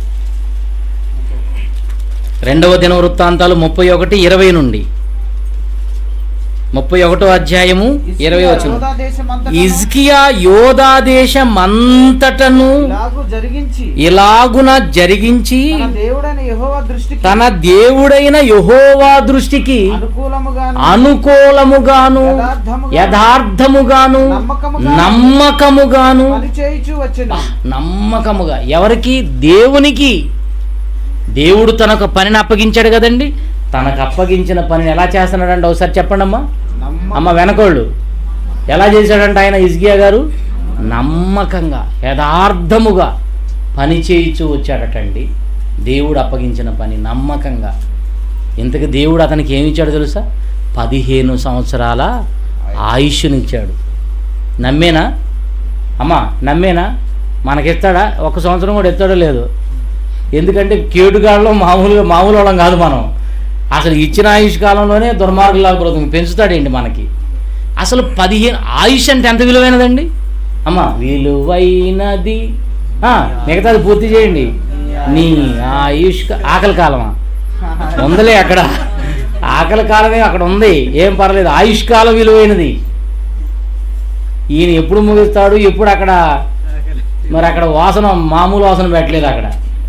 రెండవ దినవృత్తాంతాలు ముప్పై ఒకటి ఇరవై నుండి ముప్పై ఒకటో అధ్యాయము ఇరవై వచనం యోధా దేశమంతటను ఇజ్కియా యోధా దేశమంతటను ఇలాగు జరిగించి ఇలాగున జరిగించి తన దేవుడైన యెహోవా దృష్టికి తన దేవుడైన యహోవా దృష్టికి అనుకూలముగాను అనుకూలముగాను యథార్థముగాను, యథార్థముగాను నమ్మకముగాను, నమ్మకముగాను పని చేయుచు వచ్చెను ఆ, నమ్మకముగా ఎవరికి దేవునికి దేవుడు తనకు పనిని అప్పగించాడు కదండి తనకు అప్పగించిన పనిని ఎలా చేస్తున్నాడంటే ఒకసారి చెప్పండి అమ్మా నమ్మ అమ్మ వెనకోళ్ళు ఎలా చేశాడంటే ఆయన ఇజ్గియా గారు నమ్మకంగా యథార్థముగా పని చేయించు వచ్చాడటండి దేవుడు అప్పగించిన పని నమ్మకంగా ఇంతకు దేవుడు అతనికి ఏమి ఇచ్చాడు తెలుసా పదిహేను సంవత్సరాల ఆయుష్నిచ్చాడు నమ్మేనా అమ్మా నమ్మేనా మనకిస్తాడా ఒక సంవత్సరం కూడా ఎత్తాడో లేదు ఎందుకంటే కేటుగాళ్ళలో మామూలుగా మామూలు వాళ్ళం కాదు మనం అసలు ఇచ్చిన ఆయుష్ కాలంలోనే దుర్మార్గులాగా బ్రతుకు పెంచుతాడేంటి మనకి అసలు పదిహేను ఆయుష్ అంటే ఎంత విలువైనదండి అమ్మా విలువైనది ఆ, మిగతాది పూర్తి చేయండి నీ ఆయుష్ కా- ఆకలి కాలమా ఉందలే అక్కడ ఆకలి కాలమే అక్కడ ఉంది ఏం పర్లేదు ఆయుష్ కాలం విలువైనది ఈయన ఎప్పుడు ముగిస్తాడు ఎప్పుడు అక్కడ మరి అక్కడ వాసన మామూలు వాసన పెట్టలేదు అక్కడ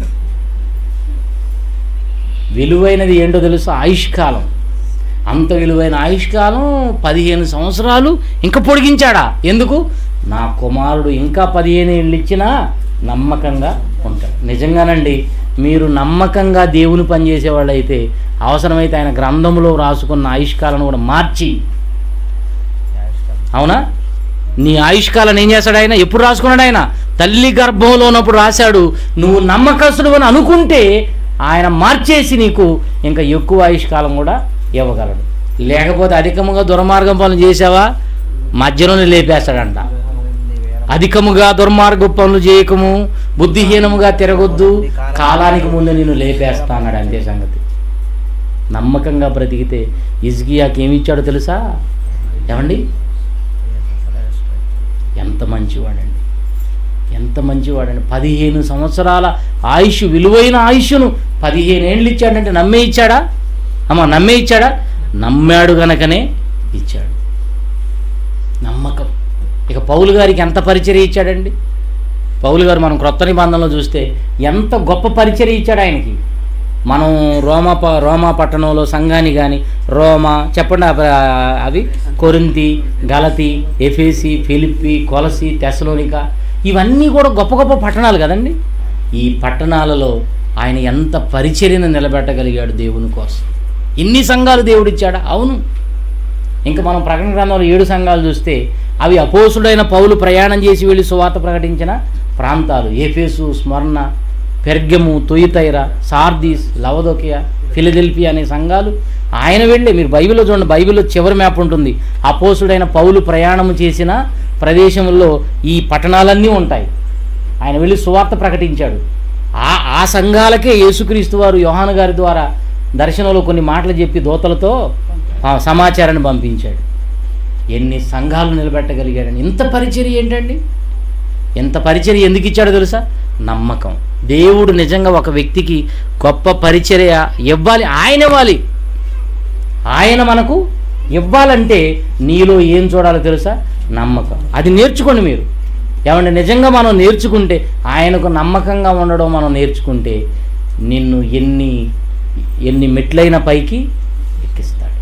విలువైనది ఏంటో తెలుసు ఆయుష్కాలం అంత విలువైన ఆయుష్కాలం పదిహేను సంవత్సరాలు ఇంకా పొడిగించాడా ఎందుకు నా కుమారుడు ఇంకా పదిహేను ఏళ్ళు ఇచ్చినా నమ్మకంగా ఉంటాడు నిజంగానండి మీరు నమ్మకంగా దేవుని పనిచేసేవాళ్ళు అయితే అవసరమైతే ఆయన గ్రంథంలో రాసుకున్న ఆయుష్కాలను కూడా మార్చి అవునా నీ ఆయుష్కాలను ఏం చేస్తాడు ఆయన ఎప్పుడు రాసుకున్నాడు ఆయన తల్లి గర్భంలో ఉన్నప్పుడు రాశాడు నువ్వు నమ్మకస్తుడు అని అనుకుంటే ఆయన మార్చేసి నీకు ఇంకా ఎక్కువ ఆయుష్కాలం కూడా ఇవ్వగలడు లేకపోతే అధికముగా దుర్మార్గం పనులు చేసావా మధ్యలోనే లేపేస్తాడంట అధికముగా దుర్మార్గ పనులు చేయకము బుద్ధిహీనముగా తిరగొద్దు కాలానికి ముందు నేను లేపేస్తా అన్నాడు అంతే సంగతి నమ్మకంగా బ్రతికితే ఇజ్గియాకి ఏమి ఇచ్చాడో తెలుసా ఏమండి ఎంత మంచివాడండి ఎంత మంచివాడండి పదిహేను సంవత్సరాల ఆయుష్ విలువైన ఆయుష్ను పదిహేను ఏళ్ళు ఇచ్చాడంటే నమ్మే ఇచ్చాడా అమ్మ నమ్మే ఇచ్చాడా నమ్మాడు గనకనే ఇచ్చాడు నమ్మకం ఇక పౌలు గారికి ఎంత పరిచర్య ఇచ్చాడండి పౌలు గారు మనం క్రొత్త నిబంధనలో చూస్తే ఎంత గొప్ప పరిచర్య ఇచ్చాడు ఆయనకి మనం రోమా ప రోమా పట్టణంలో సంఘాన్ని కానీ రోమా చెప్పండి అవ- అవి కొరింతి గలతి ఎఫేసి ఫిలిప్పి కొలసి తెసలోనిక ఇవన్నీ కూడా గొప్ప గొప్ప పట్టణాలు కదండి ఈ పట్టణాలలో ఆయన ఎంత పరిచర్యను నిలబెట్టగలిగాడు దేవుని కోసం ఇన్ని సంఘాలు దేవుడిచ్చాడా అవును ఇంకా మనం ప్రకటన గ్రంథంలో ఏడు సంఘాలు చూస్తే అవి అపోసుడైన పౌలు ప్రయాణం చేసి వెళ్ళి సువార్త ప్రకటించిన ప్రాంతాలు ఏఫేసు స్మరణ Pergamum Thyatira Sardis Laodicea Philadelphia అనే సంఘాలు ఆయన వెళ్ళే మీరు బైబిల్లో చూడండి బైబిల్లో చివరి మ్యాప్ ఉంటుంది అపోసుడైన పౌలు ప్రయాణం చేసిన ప్రదేశంలో ఈ పట్టణాలన్నీ ఉంటాయి ఆయన వెళ్ళి సువార్త ప్రకటించాడు ఆ ఆ సంఘాలకే యేసుక్రీస్తు వారు యోహాను గారి ద్వారా దర్శనంలో కొన్ని మాటలు చెప్పి దోతలతో ఆ సమాచారాన్ని పంపించాడు ఎన్ని సంఘాలు నిలబెట్టగలిగాడని ఇంత పరిచర్య ఏంటండి ఎంత పరిచర్య ఎందుకు ఇచ్చాడో తెలుసా నమ్మకం దేవుడు నిజంగా ఒక వ్యక్తికి గొప్ప పరిచర్య ఇవ్వాలి ఆయన ఇవ్వాలి ఆయన మనకు ఇవ్వాలంటే నీలో ఏం చూడాలో తెలుసా నమ్మకం అది నేర్చుకోండి మీరు ఏమంటే నిజంగా మనం నేర్చుకుంటే ఆయనకు నమ్మకంగా ఉండడం మనం నేర్చుకుంటే నిన్ను ఎన్ని ఎన్ని మెట్లైన పైకి ఎక్కిస్తాడు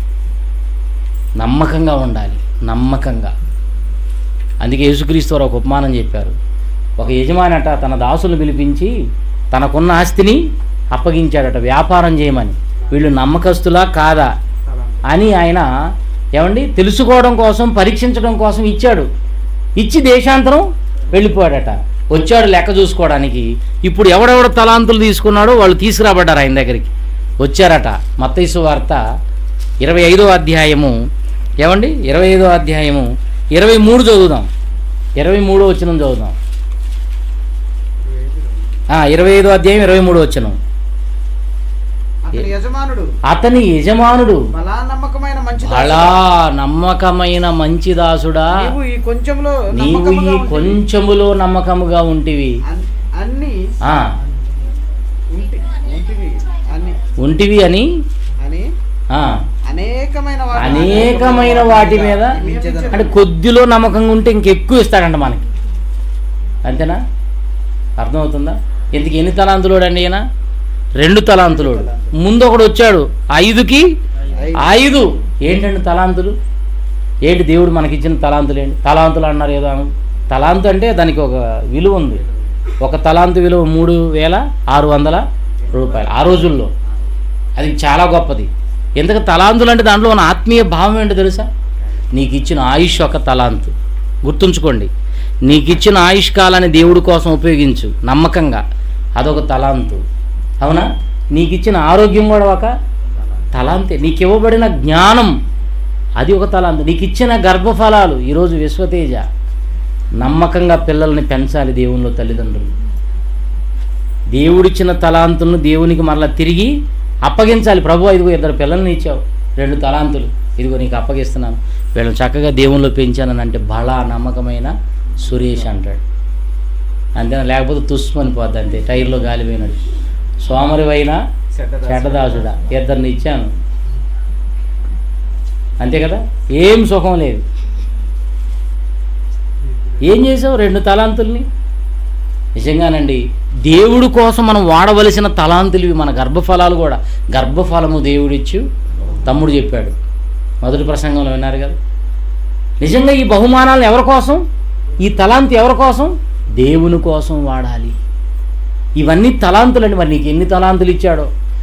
నమ్మకంగా ఉండాలి నమ్మకంగా అందుకే యేసుక్రీస్తు వారు ఒక ఉపమానం చెప్పారు ఒక యజమానట తన దాసులు పిలిపించి తనకున్న ఆస్తిని అప్పగించాడట వ్యాపారం చేయమని వీళ్ళు నమ్మకస్తులా కాదా అని ఆయన ఏమండి తెలుసుకోవడం కోసం పరీక్షించడం కోసం ఇచ్చాడు ఇచ్చి దేశాంతరం వెళ్ళిపోయాడట వచ్చాడు లెక్క చూసుకోవడానికి ఇప్పుడు ఎవడెవడ తలాంతులు తీసుకున్నాడో వాళ్ళు తీసుకురాబడ్డారు ఆయన దగ్గరికి వచ్చారట మత్తైసు వార్త ఇరవై ఐదో అధ్యాయము ఏమండి ఇరవై ఐదో అధ్యాయము ఇరవై మూడు చదువుదాం ఇరవై మూడో వచ్చిన చదువుదాం ఆ, ఇరవై ఐదో అధ్యాయం ఇరవై మూడో వచ్చినం అతని యజమానుడు అతని యజమానుడు బలా నమ్మకమైన మంచి అలా నమ్మకమైన మంచి దాసుడా నీవు ఈ కొంచెంలో నీవు నమ్మకముగా ఈ ఉంటివి. కొంచెములో నమ్మకముగా ఉంటివి అన్- అన్ని ఆ, ఉంటి ఉంటివి అన్ని ఉంటివి అని అని ఆ, అనేకమైన వాటి అనేకమైన వాటి మీద నియమించెదను. అంటే కొద్దిలో నమ్మకంగా ఉంటే ఇంకెక్కువ ఇస్తాడంట మనకి అంతేనా అర్థమవుతుందా ఎందుకు ఎన్ని తలాంతులోడు అండి ఈయన రెండు తలాంతులోడు ముందు ఒకడు వచ్చాడు ఐదుకి ఐదు ఏంటండి తలాంతులు ఏంటి దేవుడు మనకిచ్చిన తలాంతులు ఏంటి తలాంతులు అన్నారు ఏదో అను- తలాంతు అంటే దానికి ఒక విలువ ఉంది ఒక తలాంతు విలువ మూడు వేల ఆరు వందల రూపాయలు ఆ రోజుల్లో అది చాలా గొప్పది ఎందుకు తలాంతులు అంటే దాంట్లో ఉన్న ఆత్మీయ భావం ఏంటో తెలుసా నీకు ఇచ్చిన ఆయుష్ ఒక తలాంతు గుర్తుంచుకోండి నీకు ఇచ్చిన ఆయుష్కాలాన్ని దేవుడి కోసం ఉపయోగించు నమ్మకంగా అదొక తలాంతు అవునా నీకు ఇచ్చిన ఆరోగ్యం కూడా ఒక తలాంతే నీకు ఇవ్వబడిన జ్ఞానం అది ఒక తలాంతు నీకు ఇచ్చిన గర్భఫలాలు ఈరోజు విశ్వతేజ నమ్మకంగా పిల్లల్ని పెంచాలి దేవునిలో తల్లిదండ్రులు దేవుడిచ్చిన తలాంతులను దేవునికి మరలా తిరిగి అప్పగించాలి ప్రభు ఇదిగో ఇద్దరు పిల్లల్ని ఇచ్చావు రెండు తలాంతులు ఇదిగో నీకు అప్పగిస్తున్నాను వీళ్ళని చక్కగా దేవునిలో పెంచానని అంటే బలా నమ్మకమైన సురేష్ అంటాడు అంతేనా లేకపోతే తుస్మని పోద్ది అంతే టైర్లో గాలిపోయినాడు సోమరివైనా చెడ్డదాసుడా ఇద్దరిని ఇచ్చాను అంతే కదా ఏం సుఖం లేదు ఏం చేసావు రెండు తలాంతుల్ని నిజంగానండి దేవుడు కోసం మనం వాడవలసిన తలాంతులు ఇవి మన గర్భఫలాలు కూడా గర్భఫలము దేవుడిచ్చు తమ్ముడు చెప్పాడు మొదటి ప్రసంగంలో విన్నారు కదా నిజంగా ఈ బహుమానాలను ఎవరి కోసం ఈ తలాంతి ఎవరి కోసం దేవుని కోసం వాడాలి ఇవన్నీ తలాంతులండి మరి నీకు ఎన్ని తలాంతులు ఇచ్చాడో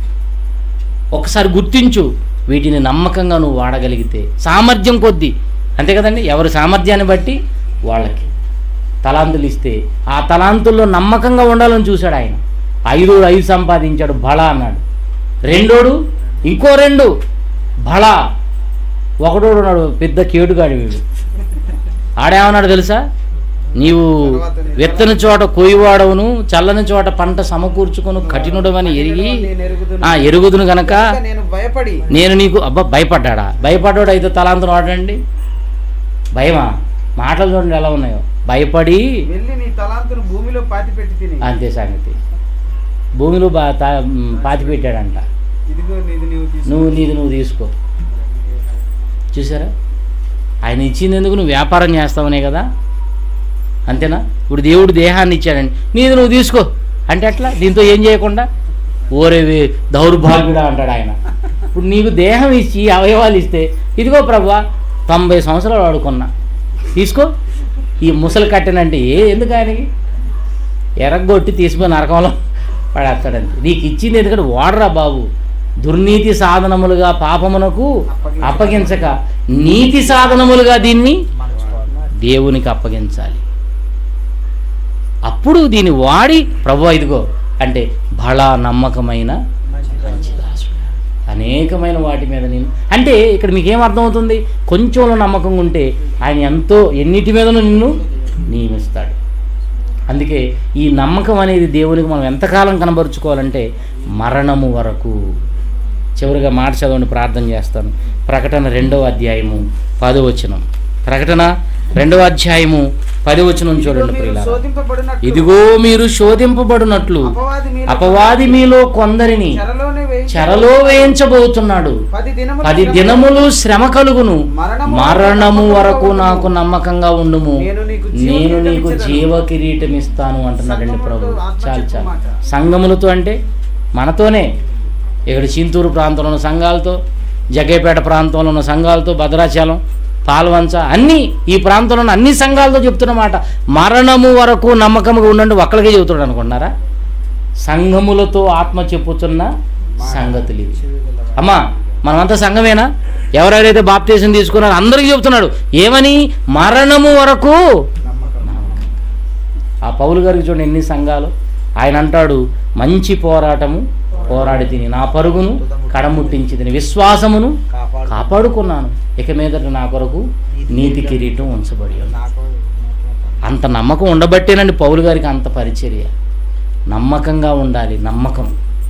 ఒకసారి గుర్తించు వీటిని నమ్మకంగా నువ్వు వాడగలిగితే సామర్థ్యం కొద్దీ అంతే కదండి ఎవరి సామర్థ్యాన్ని బట్టి వాళ్ళకి తలాంతులు ఇస్తే ఆ తలాంతుల్లో నమ్మకంగా ఉండాలని చూశాడు ఆయన ఐదోడు ఐదు సంపాదించాడు బళ అన్నాడు రెండోడు ఇంకో రెండు బళ ఒకడోడు ఉన్నాడు పెద్ద కేటుగాడి వీడు ఆడేమన్నాడు తెలుసా నీవు విత్తని చోట కొయ్యవాడవును చల్లని చోట పంట సమకూర్చుకును కఠినుడవని ఎరిగి నేను ఎరుగుదును. ఆ ఎరుగుదును గనక ఇంకా నేను భయపడి నేను నీకు అబ్బా భయపడ్డాడా భయపడ్డాడు అయితే తలాంతరం వాడండి భయమా మాటలు చూడండి ఎలా ఉన్నాయో భయపడి వెళ్ళి నీ తలాంతును భూమిలో పాతి పెట్టి తిని అంతే సంగతి భూమిలో బా తా మ్, పాతి పెట్టాడంట ఇదిగో నీది నీవు తీసుకో నువ్వు నీది నువ్వు తీసుకో చూసారా ఆయన ఇచ్చింది ఎందుకు నువ్వు వ్యాపారం చేస్తావనే కదా అంతేనా ఇప్పుడు దేవుడు దేహాన్ని ఇచ్చాడండి నీది నువ్వు తీసుకో అంటే అట్లా దీంతో ఏం చేయకుండా ఓరే వే- దౌర్భాగ్యుడా అంటాడు ఆయన ఇప్పుడు నీకు దేహం ఇచ్చి అవయవాలు ఇస్తే ఇదిగో ప్రభా తొంభై సంవత్సరాలు వాడుకున్నా తీసుకో ఈ ముసలి కట్టెనంటే ఏ ఎందుకు ఆయనకి ఎరగొట్టి తీసుకుని నరకంలో పడేస్తాడంతే నీకు ఇచ్చింది ఎందుకంటే వాడరా బాబు దుర్నీతి సాధనములుగా పాపమునకు అప్పగించక నీతి సాధనములుగా దీన్ని దేవునికి అప్పగించాలి అప్పుడు దీన్ని వాడి ప్రభు ఇదిగో అంటే బలా నమ్మకమైన మంచి దాసుడా. అనేకమైన వాటి మీద నేను అంటే ఇక్కడ మీకేం అర్థమవుతుంది కొంచెంలో నమ్మకం ఉంటే ఆయన ఎంతో ఎన్నిటి మీదనూ నిన్ను నియమిస్తాడు అందుకే ఈ నమ్మకం అనేది దేవునికి మనం ఎంతకాలం కనబరుచుకోవాలంటే మరణము వరకు చివరిగా మాట చదవండి ప్రార్థన చేస్తాను ప్రకటన రెండవ అధ్యాయము పదవచనం ప్రకటన రెండవ అధ్యాయము పదవచనం చూడండి మీరు ప్రియులారా శోధింపబడినట్లు ఇదిగో మీరు శోధింపబడినట్లు అపవాది మీలో అపవాది మీలో కొందరిని చెరలోనే వేయించి చెరలో వేయించబోతున్నాడు పది దినములు పది శ్రమ దినములు శ్రమ కలుగును మరణము మరణము వరకు నమ్మకంగా నాకు నమ్మకంగా ఉండుము నేను నీకు జీవ నేను నీకు కిరీటం జీవ కిరీటం ఇస్తాను అంటున్నాడండి ప్రభు సంఘములతో ఆత్మ చాలు చెప్పు చాలు మాట. సంఘములతో అంటే మనతోనే ఇక్కడ చింతూరు ప్రాంతంలో ఉన్న సంఘాలతో జగ్గైపేట ప్రాంతంలో ఉన్న సంఘాలతో భద్రాచలం పాల్వంచ అన్నీ ఈ ప్రాంతంలో ఉన్న అన్ని సంఘాలతో చెప్తున్నమాట మరణము వరకు నమ్మకంగా ఉండండి ఒక్కడికే చెబుతున్నాడు అనుకుంటున్నారా సంఘములతో ఆత్మ చెప్పుతున్న సంగతులు ఇవి అమ్మా మనమంతా సంఘమేనా ఎవరెవరైతే బాప్తీసం తీసుకున్నారో అందరికీ చెప్తున్నాడు ఏమని మరణము వరకు ఆ పౌలు గారికి చూడండి ఎన్ని సంఘాలు ఆయన అంటాడు మంచి పోరాటము పోరాడి తిని నా పరుగును కడముట్టించి తిని విశ్వాసమును కాపాడుకున్నాను ఇక మీదట నా కొరకు నీతి కిరీటం ఉంచబడి ఉంది అంత నమ్మకం ఉండబట్టేనండి పౌలు గారికి అంత పరిచర్య నమ్మకంగా ఉండాలి నమ్మకం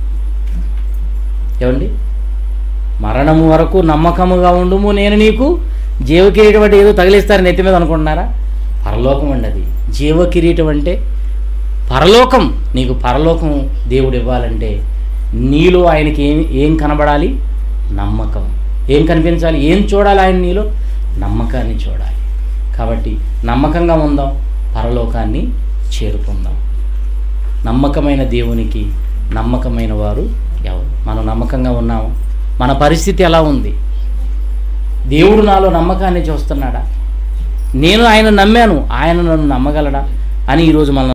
ఏమండి మరణము వరకు నమ్మకముగా ఉండుము నేను నీకు జీవ కిరీటం అంటే ఏదో తగిలిస్తారు నెత్తి మీద అనుకుంటున్నారా పరలోకం అండి అది జీవ కిరీటం అంటే పరలోకం నీకు పరలోకం దేవుడు ఇవ్వాలంటే నీలో ఆయనకి ఏం ఏం కనబడాలి నమ్మకం ఏం కనిపించాలి ఏం చూడాలి ఆయన నీలో నమ్మకాన్ని చూడాలి కాబట్టి నమ్మకంగా ఉందాం పరలోకాన్ని చేరుకుందాం నమ్మకమైన దేవునికి నమ్మకమైన వారు ఎవరు మనం నమ్మకంగా ఉన్నాము మన పరిస్థితి ఎలా ఉంది దేవుడు నాలో నమ్మకాన్ని చూస్తున్నాడా నేను ఆయన నమ్మాను ఆయన నన్ను నమ్మగలడా అని ఈరోజు మనం